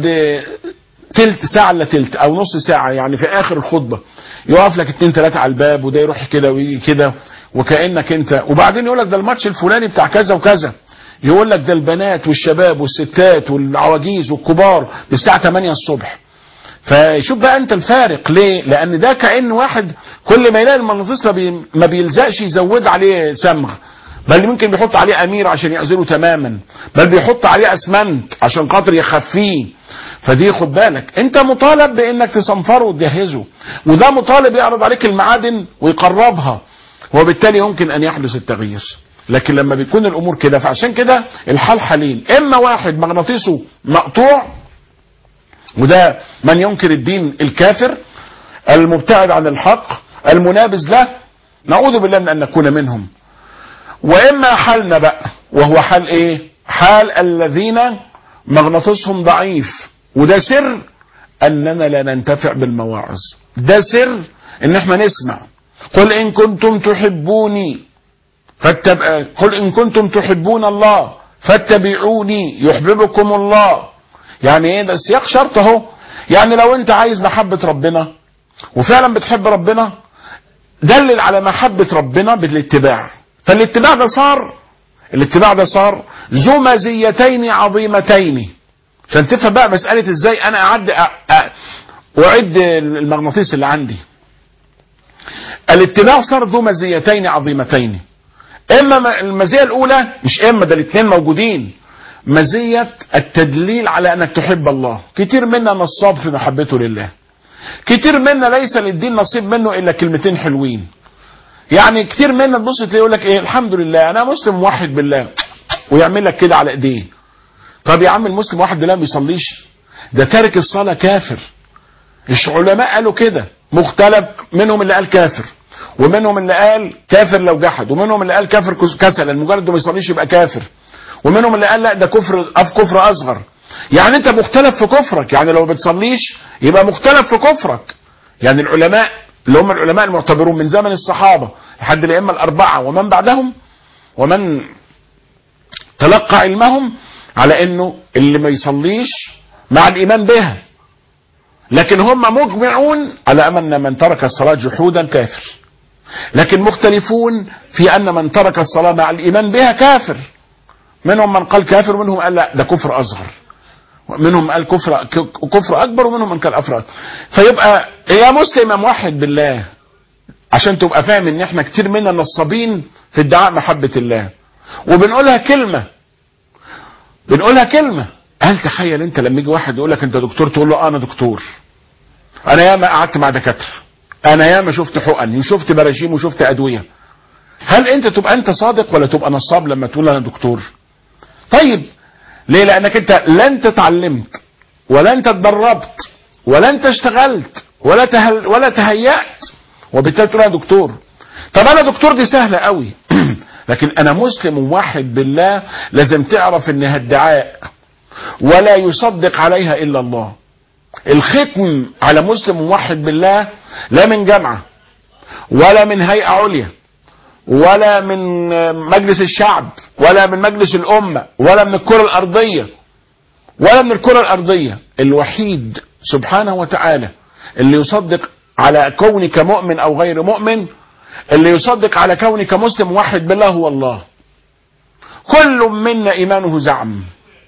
تلت ساعة الا تلت او نص ساعة يعني في اخر الخطبة يقف لك اتنين تلاتة على الباب وده يروح كده ويجي كده وكأنك انت وبعدين يقول لك ده الماتش الفلاني بتاع كذا وكذا يقول لك ده البنات والشباب والستات والعواجيز والكبار الساعة 8 الصبح فشوف بقى انت الفارق ليه لان ده كأن واحد كل ما يلاقي المغناطيس ما, بي ما بيلزقش يزود عليه صمغ بل ممكن بيحط عليه امير عشان يعزله تماما بل بيحط عليه اسمنت عشان خاطر يخفيه فدي خد بالك انت مطالب بانك تصنفره وتجهزه وده مطالب يعرض عليك المعادن ويقربها وبالتالي يمكن ان يحدث التغيير لكن لما بيكون الامور كده فعشان كده الحال حالين اما واحد مغناطيسه مقطوع وده من ينكر الدين الكافر المبتعد عن الحق المنابذ له نعوذ بالله من ان نكون منهم واما حالنا بقى وهو حال ايه حال الذين مغناطيسهم ضعيف وده سر اننا لا ننتفع بالمواعظ ده سر ان احنا نسمع قل ان كنتم تحبوني فاتب... قل ان كنتم تحبون الله فاتبعوني يحببكم الله يعني ايه ده السياق شرط اهو يعني لو انت عايز محبة ربنا وفعلا بتحب ربنا دلل على محبة ربنا بالاتباع فالاتباع ده صار الاتباع ده صار ذو مزيتين عظيمتين عشان تفهم بقى مسألة ازاي انا اعد اعد المغناطيس اللي عندي الاتباع صار ذو مزيتين عظيمتين اما المزية الاولى مش اما ده الاثنين موجودين مزية التدليل على انك تحب الله كتير منا نصاب في محبته لله كتير منا ليس للدين نصيب منه الا كلمتين حلوين يعني كتير منا تبص تلاقي يقول لك ايه الحمد لله انا مسلم موحد بالله ويعمل لك كده على ايديه طب يا عم المسلم واحد بالله ما بيصليش ده تارك الصلاه كافر العلماء قالوا كده مختلف منهم اللي قال كافر ومنهم اللي قال كافر لو جحد ومنهم اللي قال كافر كسلا مجرد ما يصليش يبقى كافر ومنهم اللي قال لا ده كفر أف كفر اصغر يعني انت مختلف في كفرك يعني لو ما بتصليش يبقى مختلف في كفرك يعني العلماء اللي هم العلماء المعتبرون من زمن الصحابة لحد الائمه الاربعه ومن بعدهم ومن تلقى علمهم على انه اللي ما يصليش مع الايمان بها لكن هم مجمعون على ان من ترك الصلاه جحودا كافر لكن مختلفون في ان من ترك الصلاه مع الايمان بها كافر منهم من قال كافر ومنهم قال لا ده كفر اصغر منهم قال كفر كفر اكبر ومنهم من قال افراد فيبقى يا مسلم يا موحد بالله عشان تبقى فاهم ان احنا كتير منا نصابين في ادعاء محبه الله وبنقولها كلمه بنقولها كلمه هل تخيل انت لما يجي واحد يقول لك انت دكتور تقول له انا دكتور انا ياما قعدت مع دكاتره انا ياما شفت حقن وشفت براجيم وشفت ادويه هل انت تبقى انت صادق ولا تبقى نصاب لما تقول انا دكتور طيب ليه لانك انت لا انت اتعلمت ولا انت اتدربت ولا انت اشتغلت ولا تهل ولا تهيأت وبالتالي تقول انا دكتور طب انا دكتور دي سهله قوي لكن انا مسلم وواحد بالله لازم تعرف ان الدعاء ولا يصدق عليها الا الله الختم على مسلم موحد بالله لا من جامعه ولا من هيئه عليا ولا من مجلس الشعب ولا من مجلس الامه ولا من الكره الارضيه ولا من الكره الارضيه الوحيد سبحانه وتعالى اللي يصدق على كونك مؤمن او غير مؤمن اللي يصدق على كونك مسلم واحد بالله هو الله كل منا ايمانه زعم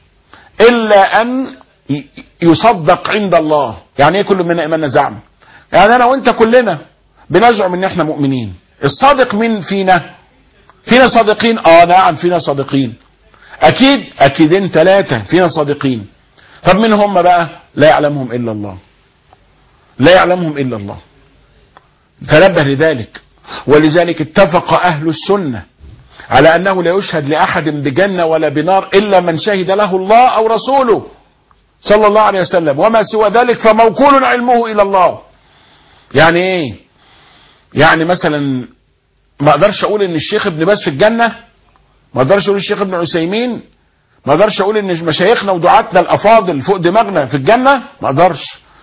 الا ان يصدق عند الله يعني ايه كل منا ايماننا زعم يعني انا وانت كلنا بنزعم ان احنا مؤمنين الصادق مين فينا فينا صادقين اه نعم فينا صادقين اكيد اكيدين ثلاثة فينا صادقين طب مين هم بقى لا يعلمهم الا الله لا يعلمهم الا الله تنبه لذلك ولذلك اتفق اهل السنه على انه لا يشهد لاحد بجنه ولا بنار الا من شهد له الله او رسوله صلى الله عليه وسلم وما سوى ذلك فموكول علمه الى الله يعني ايه يعني مثلا ما اقدرش اقول ان الشيخ ابن باز في الجنه ما اقدرش اقول الشيخ ابن عثيمين ما اقدرش اقول ان مشايخنا ودعاتنا الافاضل فوق دماغنا في الجنه ما اقدرش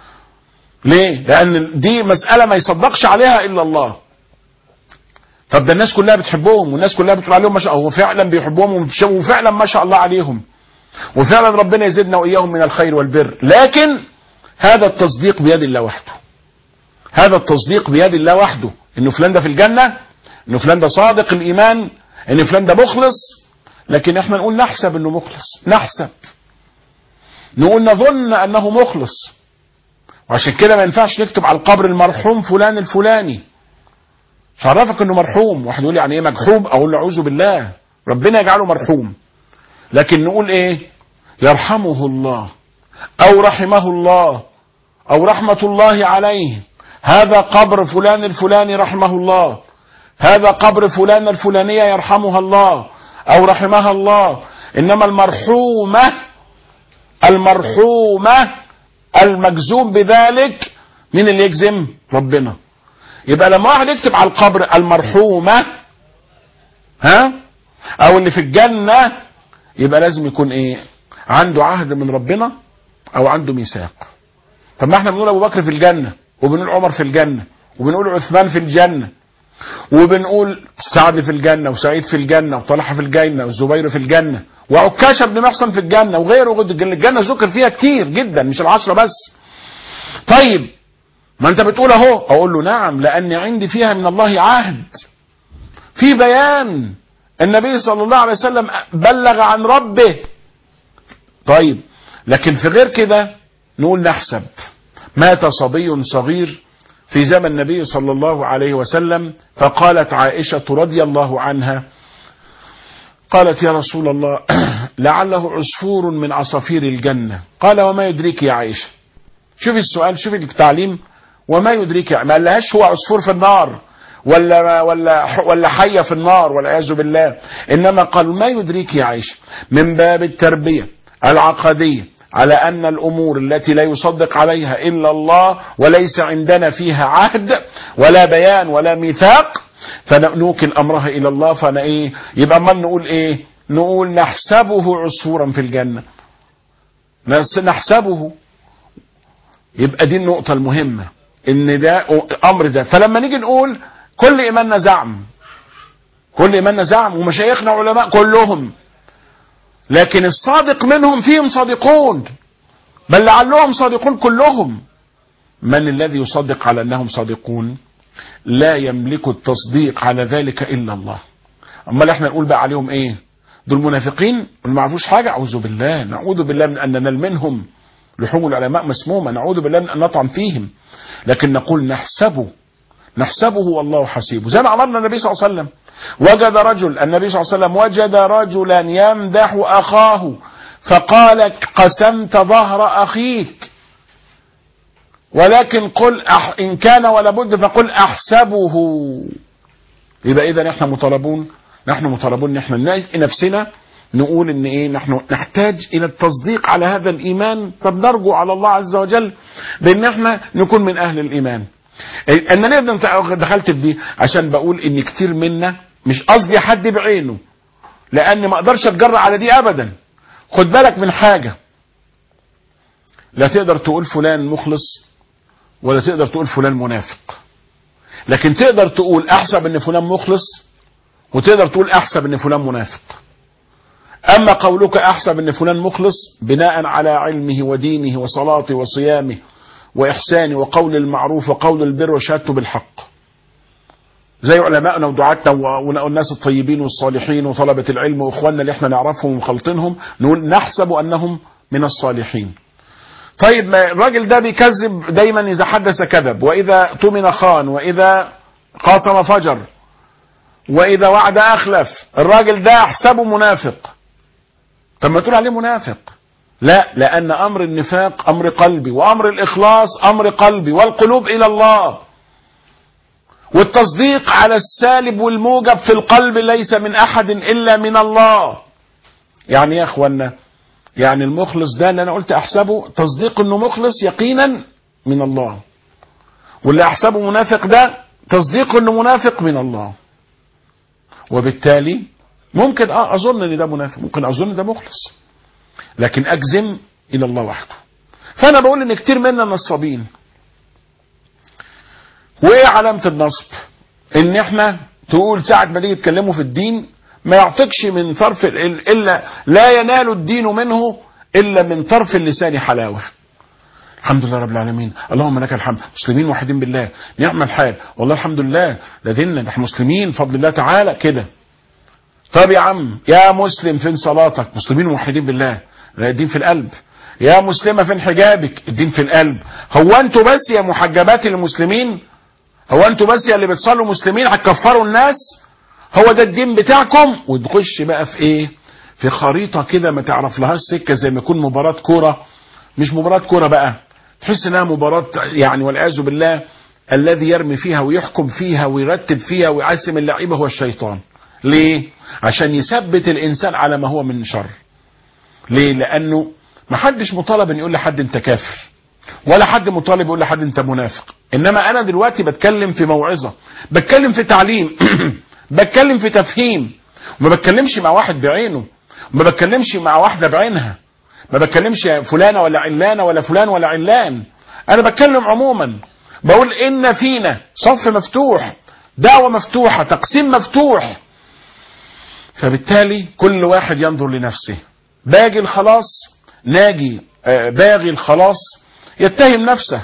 ليه لان دي مساله ما يصدقش عليها الا الله طب ده الناس كلها بتحبهم والناس كلها بتقول عليهم ما شاء الله وفعلا بيحبوهم وفعلا ما شاء الله عليهم وفعلا ربنا يزيدنا واياهم من الخير والبر لكن هذا التصديق بيد الله وحده هذا التصديق بيد الله وحده انه فلان ده في الجنه انه فلان ده صادق الايمان ان فلان ده مخلص لكن احنا نقول نحسب انه مخلص نحسب نقول نظن انه مخلص وعشان كده ما ينفعش نكتب على القبر المرحوم فلان الفلاني مش عرفك انه مرحوم واحد يقول يعني ايه مجحوم اقول له اعوذ بالله ربنا يجعله مرحوم لكن نقول ايه يرحمه الله او رحمه الله او رحمة الله عليه هذا قبر فلان الفلاني رحمه الله هذا قبر فلان الفلانية يرحمها الله او رحمها الله انما المرحومة المرحومة المجزوم بذلك مين اللي يجزم ربنا يبقى لما واحد يكتب على القبر المرحومة ها او اللي في الجنة يبقى لازم يكون ايه عنده عهد من ربنا او عنده ميثاق طب ما احنا بنقول ابو بكر في الجنة وبنقول عمر في الجنة وبنقول عثمان في الجنة وبنقول سعد في الجنة وسعيد في الجنة وطلحة في الجنة والزبير في الجنة وعكاشة بن محصن في الجنة وغيره الجنة ذكر فيها كتير جدا مش العشرة بس طيب ما انت بتقول اهو اقول له نعم لان عندي فيها من الله عهد في بيان النبي صلى الله عليه وسلم بلغ عن ربه طيب لكن في غير كده نقول نحسب مات صبي صغير في زمن النبي صلى الله عليه وسلم فقالت عائشة رضي الله عنها قالت يا رسول الله لعله عصفور من عصافير الجنة قال وما يدريك يا عائشة شوف السؤال شوف التعليم وما يدريك ما قالهاش هو عصفور في النار ولا ولا ولا حيه في النار والعياذ بالله انما قال ما يدريك يا عائشه من باب التربيه العقديه على أن الأمور التي لا يصدق عليها إلا الله وليس عندنا فيها عهد ولا بيان ولا ميثاق فنوكل أمرها إلى الله فأنا إيه يبقى ما نقول إيه نقول نحسبه عصفورا في الجنة نحسبه يبقى دي النقطة المهمة ان ده امر ده فلما نيجي نقول كل ايماننا زعم كل ايماننا زعم ومشايخنا علماء كلهم لكن الصادق منهم فيهم صادقون بل لعلهم صادقون كلهم من الذي يصدق على انهم صادقون لا يملك التصديق على ذلك الا الله امال احنا نقول بقى عليهم ايه دول منافقين اللي ما يعرفوش حاجه اعوذ بالله نعوذ بالله من ان ننال منهم لحوم العلماء مسمومه نعوذ بالله من ان نطعن فيهم لكن نقول نحسبه نحسبه والله حسيبه زي ما امرنا النبي صلى الله عليه وسلم وجد رجل النبي صلى الله عليه وسلم وجد رجلا يمدح اخاه فقال قسمت ظهر اخيك ولكن قل أح ان كان ولا بد فقل احسبه يبقى اذا احنا مطالبون نحن مطالبون ان احنا نفسنا نقول ان ايه نحن نحتاج الى التصديق على هذا الايمان فبنرجو على الله عز وجل بان احنا نكون من اهل الايمان انا ليه دخلت في دي عشان بقول ان كتير منا مش قصدي حد بعينه لان ما اقدرش اتجرأ على دي ابدا خد بالك من حاجه لا تقدر تقول فلان مخلص ولا تقدر تقول فلان منافق لكن تقدر تقول احسب ان فلان مخلص وتقدر تقول احسب ان فلان منافق اما قولك احسب ان فلان مخلص بناء على علمه ودينه وصلاته وصيامه واحسانه وقول المعروف وقول البر وشهادته بالحق زي علمائنا ودعاتنا والناس الطيبين والصالحين وطلبة العلم واخواننا اللي احنا نعرفهم ومخلطينهم نقول نحسب انهم من الصالحين طيب ما الراجل ده بيكذب دايما اذا حدث كذب واذا اؤتمن خان واذا قاسم فجر واذا وعد اخلف الراجل ده احسبه منافق طب ما تقول عليه منافق لا لان امر النفاق امر قلبي وامر الاخلاص امر قلبي والقلوب الى الله والتصديق على السالب والموجب في القلب ليس من احد الا من الله يعني يا اخوانا يعني المخلص ده اللي انا قلت احسبه تصديق انه مخلص يقينا من الله واللي احسبه منافق ده تصديق انه منافق من الله وبالتالي ممكن اه اظن ان ده منافق ممكن اظن ان ده مخلص لكن اجزم الى الله وحده فانا بقول ان كتير منا نصابين وايه علامه النصب ان احنا تقول ساعه ما تيجي تكلموا في الدين ما يعطيكش من طرف الا لا ينال الدين منه الا من طرف اللسان حلاوه الحمد لله رب العالمين اللهم لك الحمد مسلمين موحدين بالله نعم الحال والله الحمد لله لدينا نحن مسلمين بفضل الله تعالى كده طب يا عم يا مسلم فين صلاتك مسلمين موحدين بالله الدين في القلب يا مسلمة فين حجابك الدين في القلب هو انتوا بس يا محجبات المسلمين هو انتوا بس يا اللي بتصلوا مسلمين هتكفروا الناس هو ده الدين بتاعكم وتخش بقى في ايه في خريطة كده ما تعرف لهاش سكة زي ما يكون مباراة كورة مش مباراة كورة بقى تحس انها مباراة يعني والعياذ بالله الذي يرمي فيها ويحكم فيها ويرتب فيها ويعسم اللعيبة هو الشيطان ليه عشان يثبت الانسان على ما هو من شر ليه لانه ما حدش مطالب ان يقول لحد انت كافر ولا حد مطالب يقول لحد انت منافق انما انا دلوقتي بتكلم في موعظة بتكلم في تعليم بتكلم في تفهيم ما بتكلمش مع واحد بعينه ما بتكلمش مع واحدة بعينها ما بتكلمش فلانة ولا علانة ولا فلان ولا علان انا بتكلم عموما بقول ان فينا صف مفتوح دعوة مفتوحة تقسيم مفتوح فبالتالي كل واحد ينظر لنفسه باقي الخلاص ناجي آه باغي الخلاص يتهم نفسه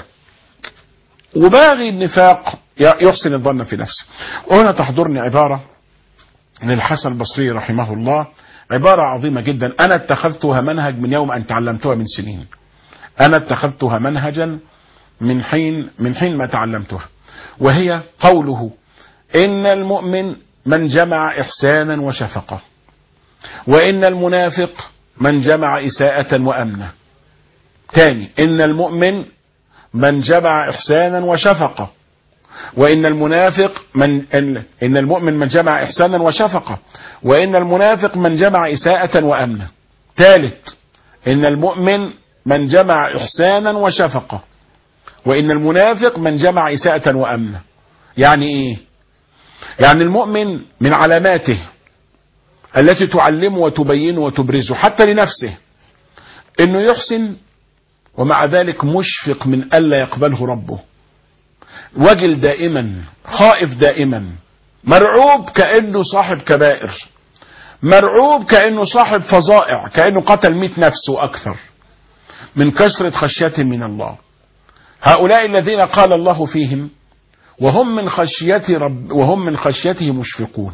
وباغي النفاق يحسن الظن في نفسه وهنا تحضرني عبارة للحسن البصري رحمه الله عبارة عظيمة جدا أنا اتخذتها منهج من يوم أن تعلمتها من سنين أنا اتخذتها منهجا من حين من حين ما تعلمتها وهي قوله إن المؤمن من جمع إحسانا وشفقة وإن المنافق من جمع إساءة وأمنة تاني إن المؤمن من جمع إحسانا وشفقة وإن المنافق من إن المؤمن من جمع إحسانا وشفقة وإن المنافق من جمع إساءة وأمنة ثالث إن المؤمن من جمع إحسانا وشفقة وإن المنافق من جمع إساءة وأمنا يعني إيه يعني المؤمن من علاماته التي تعلمه وتبينه وتبرزه حتى لنفسه انه يحسن ومع ذلك مشفق من الا يقبله ربه وجل دائما خائف دائما مرعوب كانه صاحب كبائر مرعوب كانه صاحب فظائع كانه قتل مئة نفس واكثر من كثره خشيه من الله هؤلاء الذين قال الله فيهم وهم من خشية رب وهم من خشيته مشفقون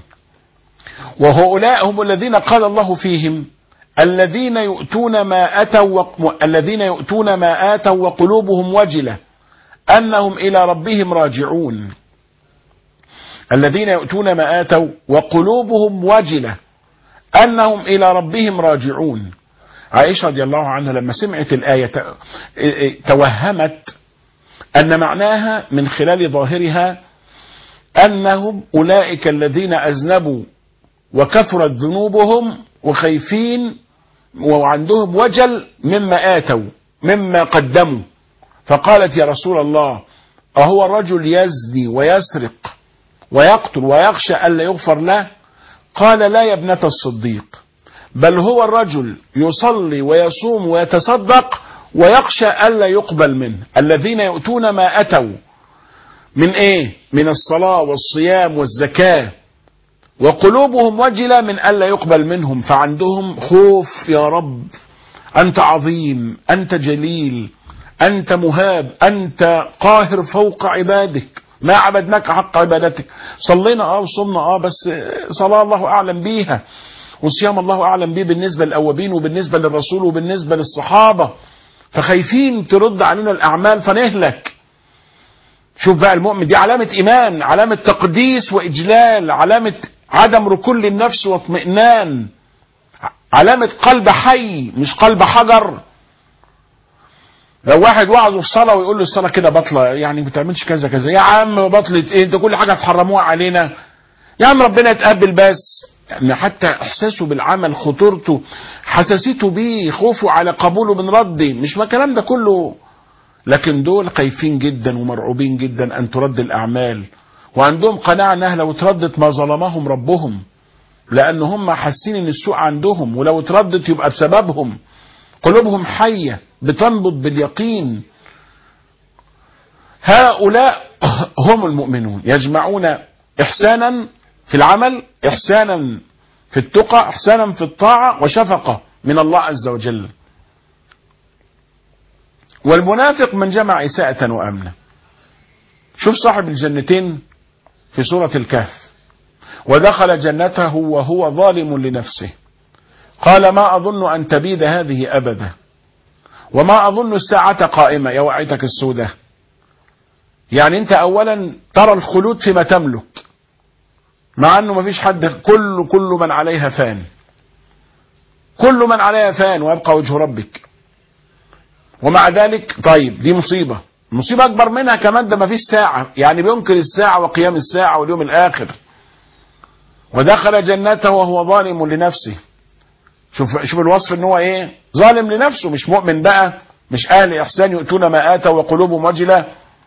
وهؤلاء هم الذين قال الله فيهم الذين يؤتون ما أتوا وق... الذين يؤتون ما آتوا وقلوبهم وجلة أنهم إلى ربهم راجعون الذين يؤتون ما آتوا وقلوبهم وجلة أنهم إلى ربهم راجعون عائشة رضي الله عنها لما سمعت الآية توهمت أن معناها من خلال ظاهرها أنهم أولئك الذين أذنبوا وكثرت ذنوبهم وخايفين وعندهم وجل مما آتوا مما قدموا فقالت يا رسول الله أهو الرجل يزني ويسرق ويقتل ويخشى ألا يغفر له قال لا يا ابنة الصديق بل هو الرجل يصلي ويصوم ويتصدق ويخشى ألا يقبل منه الذين يؤتون ما أتوا من إيه من الصلاة والصيام والزكاة وقلوبهم وجلة من ألا يقبل منهم فعندهم خوف يا رب أنت عظيم أنت جليل أنت مهاب أنت قاهر فوق عبادك ما عبدناك حق عبادتك صلينا اه وصمنا اه بس صلاة الله أعلم بيها وصيام الله أعلم بيه بالنسبة للأوابين وبالنسبة للرسول وبالنسبة للصحابة فخايفين ترد علينا الأعمال فنهلك شوف بقى المؤمن دي علامة إيمان علامة تقديس وإجلال علامة عدم ركون للنفس واطمئنان علامة قلب حي مش قلب حجر لو واحد وعظه في صلاة ويقول له الصلاة كده بطلة يعني ما بتعملش كذا كذا يا عم بطلت ايه انت كل حاجة هتحرموها علينا يا عم ربنا يتقبل بس يعني حتى احساسه بالعمل خطورته حساسيته بيه خوفه على قبوله من رده مش ما الكلام ده كله لكن دول خايفين جدا ومرعوبين جدا ان ترد الاعمال وعندهم قناعة انها لو اتردت ما ظلمهم ربهم لان هم حاسين ان السوء عندهم ولو اتردت يبقى بسببهم قلوبهم حية بتنبض باليقين هؤلاء هم المؤمنون يجمعون احسانا في العمل احسانا في التقى احسانا في الطاعة وشفقة من الله عز وجل والمنافق من جمع إساءة وأمنا شوف صاحب الجنتين في سورة الكهف ودخل جنته وهو ظالم لنفسه قال ما أظن أن تبيد هذه أبدا وما أظن الساعة قائمة يا وعيتك السودة يعني أنت أولا ترى الخلود فيما تملك مع أنه ما فيش حد كل كل من عليها فان كل من عليها فان ويبقى وجه ربك ومع ذلك طيب دي مصيبة مصيبة أكبر منها كمان ده ما فيش ساعة يعني بينكر الساعة وقيام الساعة واليوم الآخر ودخل جنته وهو ظالم لنفسه شوف شوف الوصف ان هو ايه ظالم لنفسه مش مؤمن بقى مش اهل احسان يؤتون ما اتوا وقلوبهم وجله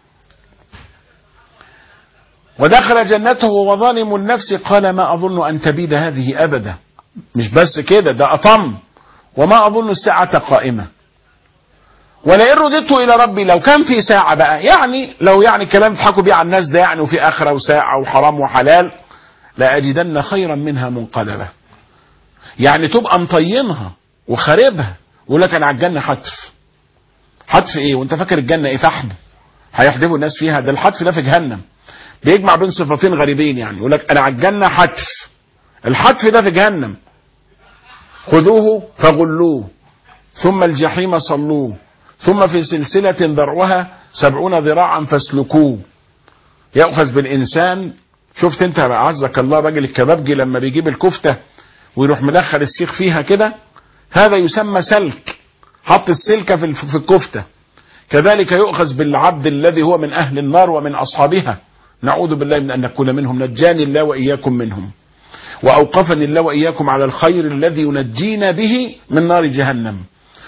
ودخل جنته وهو ظالم لنفسه قال ما اظن ان تبيد هذه ابدا مش بس كده ده اطم وما اظن الساعه قائمه ولئن رددت الى ربي لو كان في ساعه بقى يعني لو يعني كلام يضحكوا بيه على الناس ده يعني وفي اخره وساعه وحرام وحلال لاجدن خيرا منها منقلبه يعني تبقى مطينها وخاربها يقول لك انا على الجنه حتف حتف ايه وانت فاكر الجنه ايه فحم هيحدفوا الناس فيها ده الحتف ده في جهنم بيجمع بين صفتين غريبين يعني يقول لك انا على الجنه حتف الحتف ده في جهنم خذوه فغلوه ثم الجحيم صلوه ثم في سلسلة ذرعها سبعون ذراعا فاسلكوه يأخذ بالإنسان شفت انت عزك الله راجل الكبابجي لما بيجيب الكفتة ويروح مدخل السيخ فيها كده هذا يسمى سلك حط السلكة في في الكفتة كذلك يؤخذ بالعبد الذي هو من أهل النار ومن أصحابها نعوذ بالله من أن نكون منهم نجاني الله وإياكم منهم وأوقفني الله وإياكم على الخير الذي ينجينا به من نار جهنم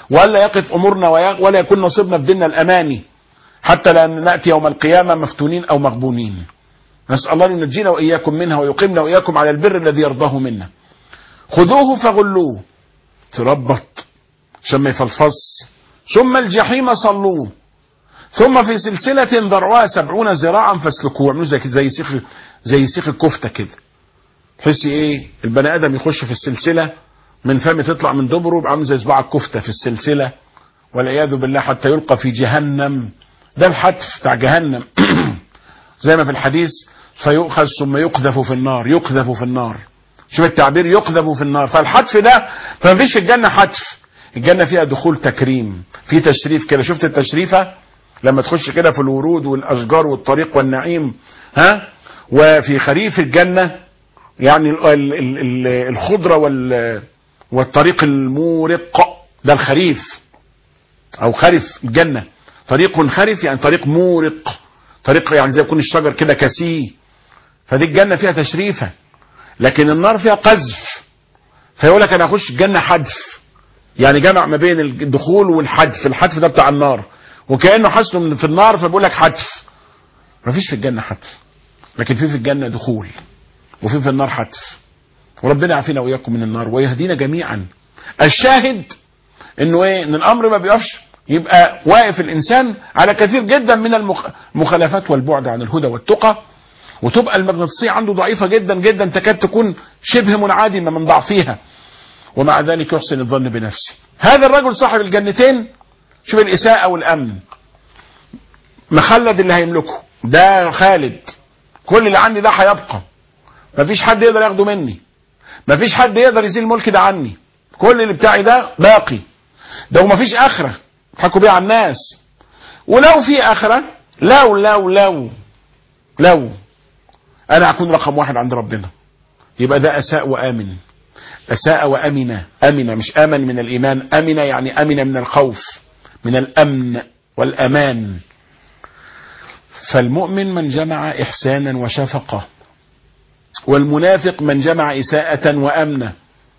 ولا يقف امورنا ولا يكون نصيبنا في ديننا الاماني حتى لا ناتي يوم القيامه مفتونين او مغبونين نسال الله ان ينجينا واياكم منها ويقيمنا واياكم على البر الذي يرضاه منا خذوه فغلوه تربط عشان ما يفلفص ثم الجحيم صلوه ثم في سلسلة ذرعها سبعون ذراعا فاسلكوه اعملوا زي زي سيخ زي سيخ الكفتة كده تحسي ايه البني ادم يخش في السلسلة من فم تطلع من دبره يبقى عامل زي صباع الكفتة في السلسلة والعياذ بالله حتى يلقى في جهنم ده الحتف بتاع جهنم زي ما في الحديث فيؤخذ ثم يقذف في النار يقذف في النار شوف التعبير يقذف في النار فالحتف ده فما فيش في الجنة حتف الجنة فيها دخول تكريم في تشريف كده شفت التشريفة لما تخش كده في الورود والاشجار والطريق والنعيم ها وفي خريف الجنة يعني ال ال ال الخضرة وال والطريق المورق ده الخريف او خرف الجنة طريق خرف يعني طريق مورق طريق يعني زي يكون الشجر كده كسيه فدي الجنة فيها تشريفة لكن النار فيها قذف فيقول لك انا اخش الجنة حدف يعني جمع ما بين الدخول والحدف الحدف ده بتاع النار وكانه حسنه في النار فبيقول لك حدف مفيش في الجنه حدف لكن في في الجنه دخول وفي في النار حدف وربنا يعافينا واياكم من النار ويهدينا جميعا الشاهد انه ايه ان الامر ما بيقفش يبقى واقف الانسان على كثير جدا من المخالفات والبعد عن الهدى والتقى وتبقى المغناطيسيه عنده ضعيفه جدا جدا تكاد تكون شبه منعدمه من ضعفها ومع ذلك يحسن الظن بنفسه هذا الرجل صاحب الجنتين شوف الإساءة والأمن مخلد اللي هيملكه ده خالد كل اللي عندي ده هيبقى مفيش حد يقدر ياخده مني مفيش حد يقدر يزيل الملك ده عني كل اللي بتاعي ده باقي ده ومفيش آخرة تحكوا بيه على الناس ولو في آخرة لو لو لو لو أنا هكون رقم واحد عند ربنا يبقى ده أساء وآمن أساء وأمن أمن مش آمن من الإيمان أمن يعني أمن من الخوف من الأمن والأمان فالمؤمن من جمع إحسانا وشفقة والمنافق من جمع إساءة وأمنة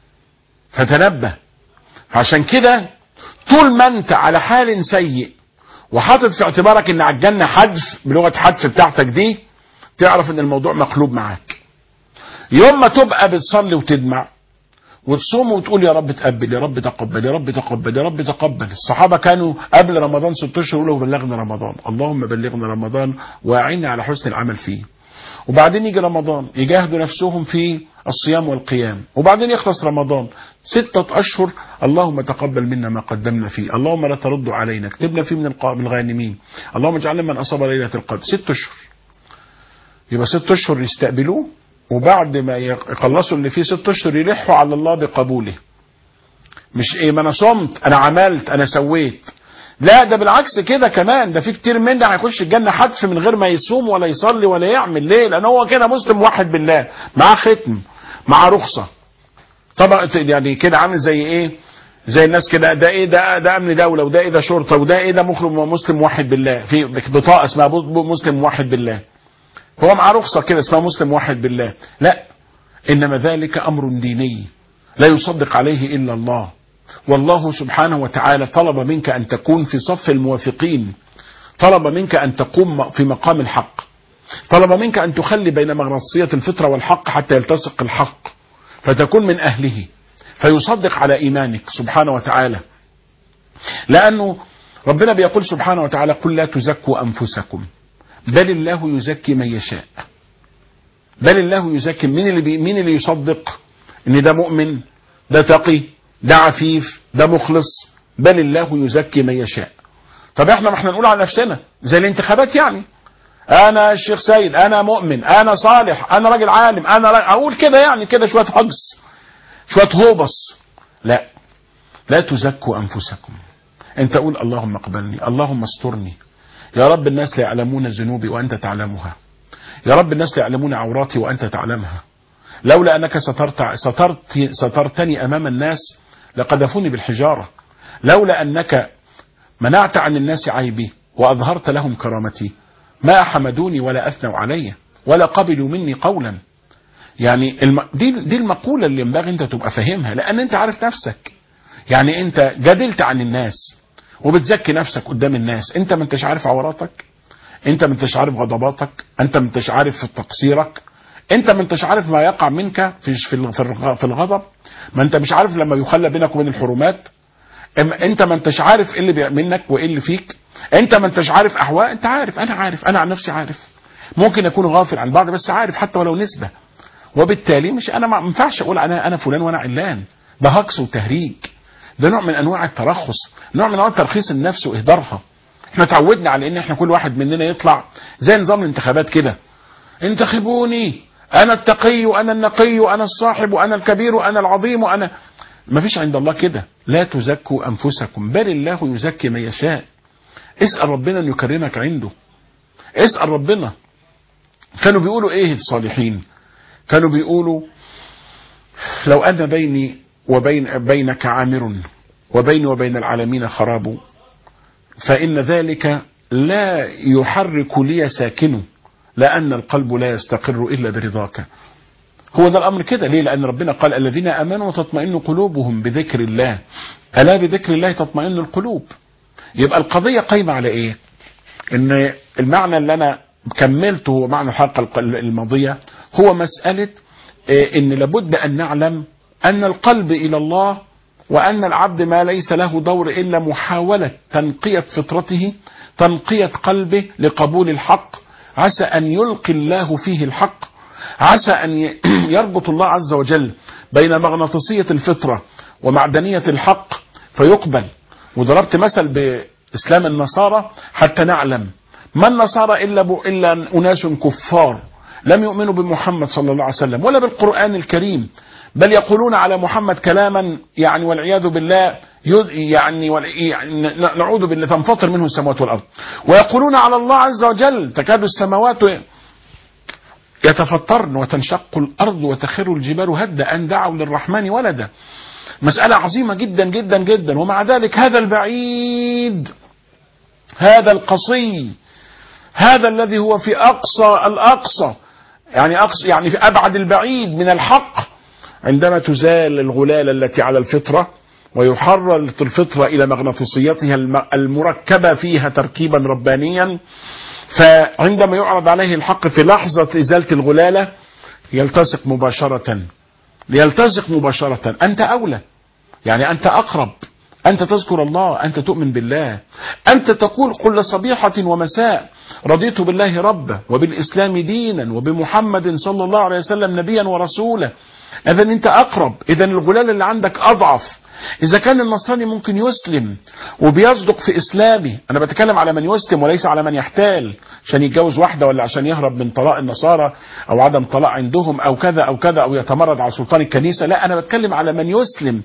فتنبه عشان كده طول ما انت على حال سيء وحاطط في اعتبارك ان على الجنة حدف بلغة حدف بتاعتك دي تعرف ان الموضوع مقلوب معاك يوم ما تبقى بتصلي وتدمع وتصوم وتقول يا رب تقبل يا رب تقبل يا رب تقبل يا رب تقبل الصحابة كانوا قبل رمضان ست اشهر يقولوا بلغنا رمضان اللهم بلغنا رمضان واعنا على حسن العمل فيه وبعدين يجي رمضان يجاهدوا نفسهم في الصيام والقيام وبعدين يخلص رمضان ستة أشهر اللهم تقبل منا ما قدمنا فيه اللهم لا ترد علينا اكتبنا فيه من الغانمين اللهم اجعلنا من أصاب ليلة القدر ست أشهر يبقى ست أشهر يستقبلوه وبعد ما يخلصوا اللي فيه ست اشهر يلحوا على الله بقبوله مش ايه ما انا صمت انا عملت انا سويت لا ده بالعكس كده كمان ده في كتير منا هيخش الجنه حتف من غير ما يصوم ولا يصلي ولا يعمل ليه لان هو كده مسلم موحد بالله معاه ختم معاه رخصه طبعا يعني كده عامل زي ايه زي الناس كده ده ايه ده ده امن دوله وده ايه ده شرطه وده ايه ده مسلم موحد بالله في بطاقه اسمها مسلم موحد بالله هو معاه رخصة كده اسمها مسلم واحد بالله لا إنما ذلك أمر ديني لا يصدق عليه إلا الله والله سبحانه وتعالى طلب منك أن تكون في صف الموافقين طلب منك أن تقوم في مقام الحق طلب منك أن تخلي بين مغناطيسية الفطرة والحق حتى يلتصق الحق فتكون من أهله فيصدق على إيمانك سبحانه وتعالى لأنه ربنا بيقول سبحانه وتعالى قل لا تزكوا أنفسكم بل الله يزكي من يشاء بل الله يزكي مين اللي بي مين اللي يصدق ان ده مؤمن ده تقي ده عفيف ده مخلص بل الله يزكي من يشاء طب احنا ما احنا نقول على نفسنا زي الانتخابات يعني انا الشيخ سيد انا مؤمن انا صالح انا راجل عالم انا راجل اقول كده يعني كده شويه هجس شويه هوبس لا لا تزكوا انفسكم انت قول اللهم اقبلني اللهم استرني يا رب الناس لا يعلمون ذنوبي وأنت تعلمها يا رب الناس لا يعلمون عوراتي وأنت تعلمها لولا أنك سترت سترت سترتني أمام الناس لقذفوني بالحجارة لولا أنك منعت عن الناس عيبي وأظهرت لهم كرامتي ما حمدوني ولا أثنوا علي ولا قبلوا مني قولا يعني الم... دي, دي المقولة اللي ينبغي أنت تبقى فاهمها لأن أنت عارف نفسك يعني انت جادلت عن الناس وبتزكي نفسك قدام الناس انت ما انتش عارف عوراتك انت ما انتش عارف غضباتك انت ما انتش عارف تقصيرك انت ما انتش عارف ما يقع منك في في في الغضب ما انت مش عارف لما يخلى بينك وبين الحرمات انت ما انتش عارف ايه اللي منك وايه اللي فيك انت ما انتش عارف احوال انت عارف انا عارف انا عن نفسي عارف ممكن اكون غافل عن بعض بس عارف حتى ولو نسبه وبالتالي مش انا ما ينفعش اقول انا انا فلان وانا علان ده هجص وتهريج ده نوع من انواع الترخص نوع من انواع ترخيص النفس واهدارها احنا تعودنا على ان احنا كل واحد مننا يطلع زي نظام الانتخابات كده انتخبوني انا التقي وانا النقي وانا الصاحب وانا الكبير وانا العظيم وانا ما فيش عند الله كده لا تزكوا انفسكم بل الله يزكي من يشاء اسال ربنا ان يكرمك عنده اسال ربنا كانوا بيقولوا ايه الصالحين كانوا بيقولوا لو ان بيني وبين بينك عامر وبيني وبين العالمين خراب فإن ذلك لا يحرك لي ساكنه لأن القلب لا يستقر إلا برضاك هو ده الأمر كده ليه لأن ربنا قال الذين أمنوا وتطمئن قلوبهم بذكر الله ألا بذكر الله تطمئن القلوب يبقى القضية قايمة على إيه إن المعنى اللي أنا كملته معنى الحلقة الماضية هو مسألة إن لابد أن نعلم أن القلب إلى الله وأن العبد ما ليس له دور إلا محاولة تنقية فطرته تنقية قلبه لقبول الحق عسى أن يلقي الله فيه الحق عسى أن يربط الله عز وجل بين مغناطيسية الفطرة ومعدنية الحق فيقبل وضربت مثل بإسلام النصارى حتى نعلم ما النصارى إلا, إلا أناس كفار لم يؤمنوا بمحمد صلى الله عليه وسلم ولا بالقرآن الكريم بل يقولون على محمد كلاما يعني والعياذ بالله يعني, يعني نعوذ بالله تنفطر منه السماوات والارض ويقولون على الله عز وجل تكاد السماوات يتفطرن وتنشق الارض وتخر الجبال هدا ان دعوا للرحمن ولدا مسألة عظيمة جدا جدا جدا ومع ذلك هذا البعيد هذا القصي هذا الذي هو في أقصى الأقصى يعني أقصى يعني في أبعد البعيد من الحق عندما تزال الغلالة التي على الفطرة ويحرر الفطرة إلى مغناطيسيتها المركبة فيها تركيبا ربانيا فعندما يعرض عليه الحق في لحظة إزالة الغلالة يلتصق مباشرة ليلتصق مباشرة أنت أولى يعني أنت أقرب أنت تذكر الله أنت تؤمن بالله أنت تقول كل صبيحة ومساء رضيت بالله ربا وبالإسلام دينا وبمحمد صلى الله عليه وسلم نبيا ورسولا إذا أنت أقرب إذا الغلال اللي عندك أضعف إذا كان النصراني ممكن يسلم وبيصدق في إسلامه أنا بتكلم على من يسلم وليس على من يحتال عشان يتجوز واحدة ولا عشان يهرب من طلاق النصارى أو عدم طلاق عندهم أو كذا أو كذا أو يتمرد على سلطان الكنيسة لا أنا بتكلم على من يسلم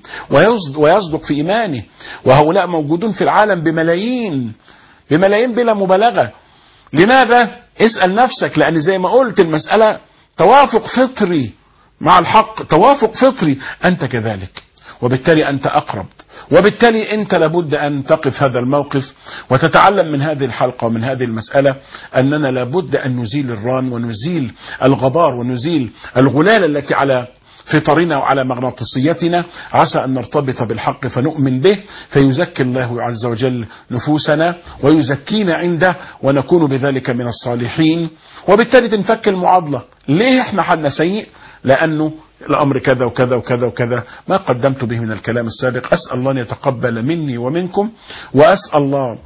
ويصدق في إيمانه وهؤلاء موجودون في العالم بملايين بملايين بلا مبالغة لماذا؟ اسأل نفسك لأن زي ما قلت المسألة توافق فطري مع الحق توافق فطري أنت كذلك وبالتالي أنت أقرب وبالتالي أنت لابد أن تقف هذا الموقف وتتعلم من هذه الحلقة ومن هذه المسألة أننا لابد أن نزيل الران ونزيل الغبار ونزيل الغلال التي على فطرنا وعلى مغناطيسيتنا عسى أن نرتبط بالحق فنؤمن به فيزكي الله عز وجل نفوسنا ويزكينا عنده ونكون بذلك من الصالحين وبالتالي تنفك المعادلة ليه احنا حالنا سيء لأنه الأمر كذا وكذا وكذا وكذا ما قدمت به من الكلام السابق أسأل الله أن يتقبل مني ومنكم وأسأل الله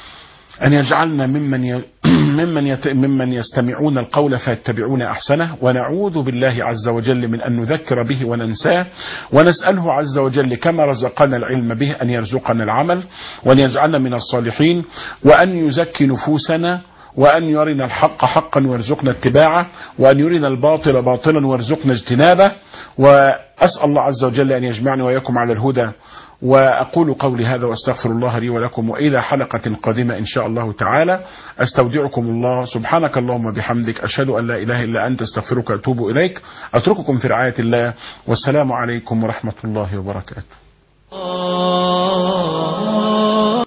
أن يجعلنا ممن ي... ممن يت... ممن يستمعون القول فيتبعون أحسنه ونعوذ بالله عز وجل من أن نذكر به وننساه ونسأله عز وجل كما رزقنا العلم به أن يرزقنا العمل وأن يجعلنا من الصالحين وأن يزكي نفوسنا وأن يرنا الحق حقا ويرزقنا اتباعه وأن يرنا الباطل باطلا ويرزقنا اجتنابه وأسأل الله عز وجل أن يجمعني وإياكم على الهدى وأقول قولي هذا وأستغفر الله لي ولكم وإلى حلقة قادمة إن شاء الله تعالى أستودعكم الله سبحانك اللهم وبحمدك أشهد أن لا إله إلا أنت استغفرك وأتوب إليك أترككم في رعاية الله والسلام عليكم ورحمة الله وبركاته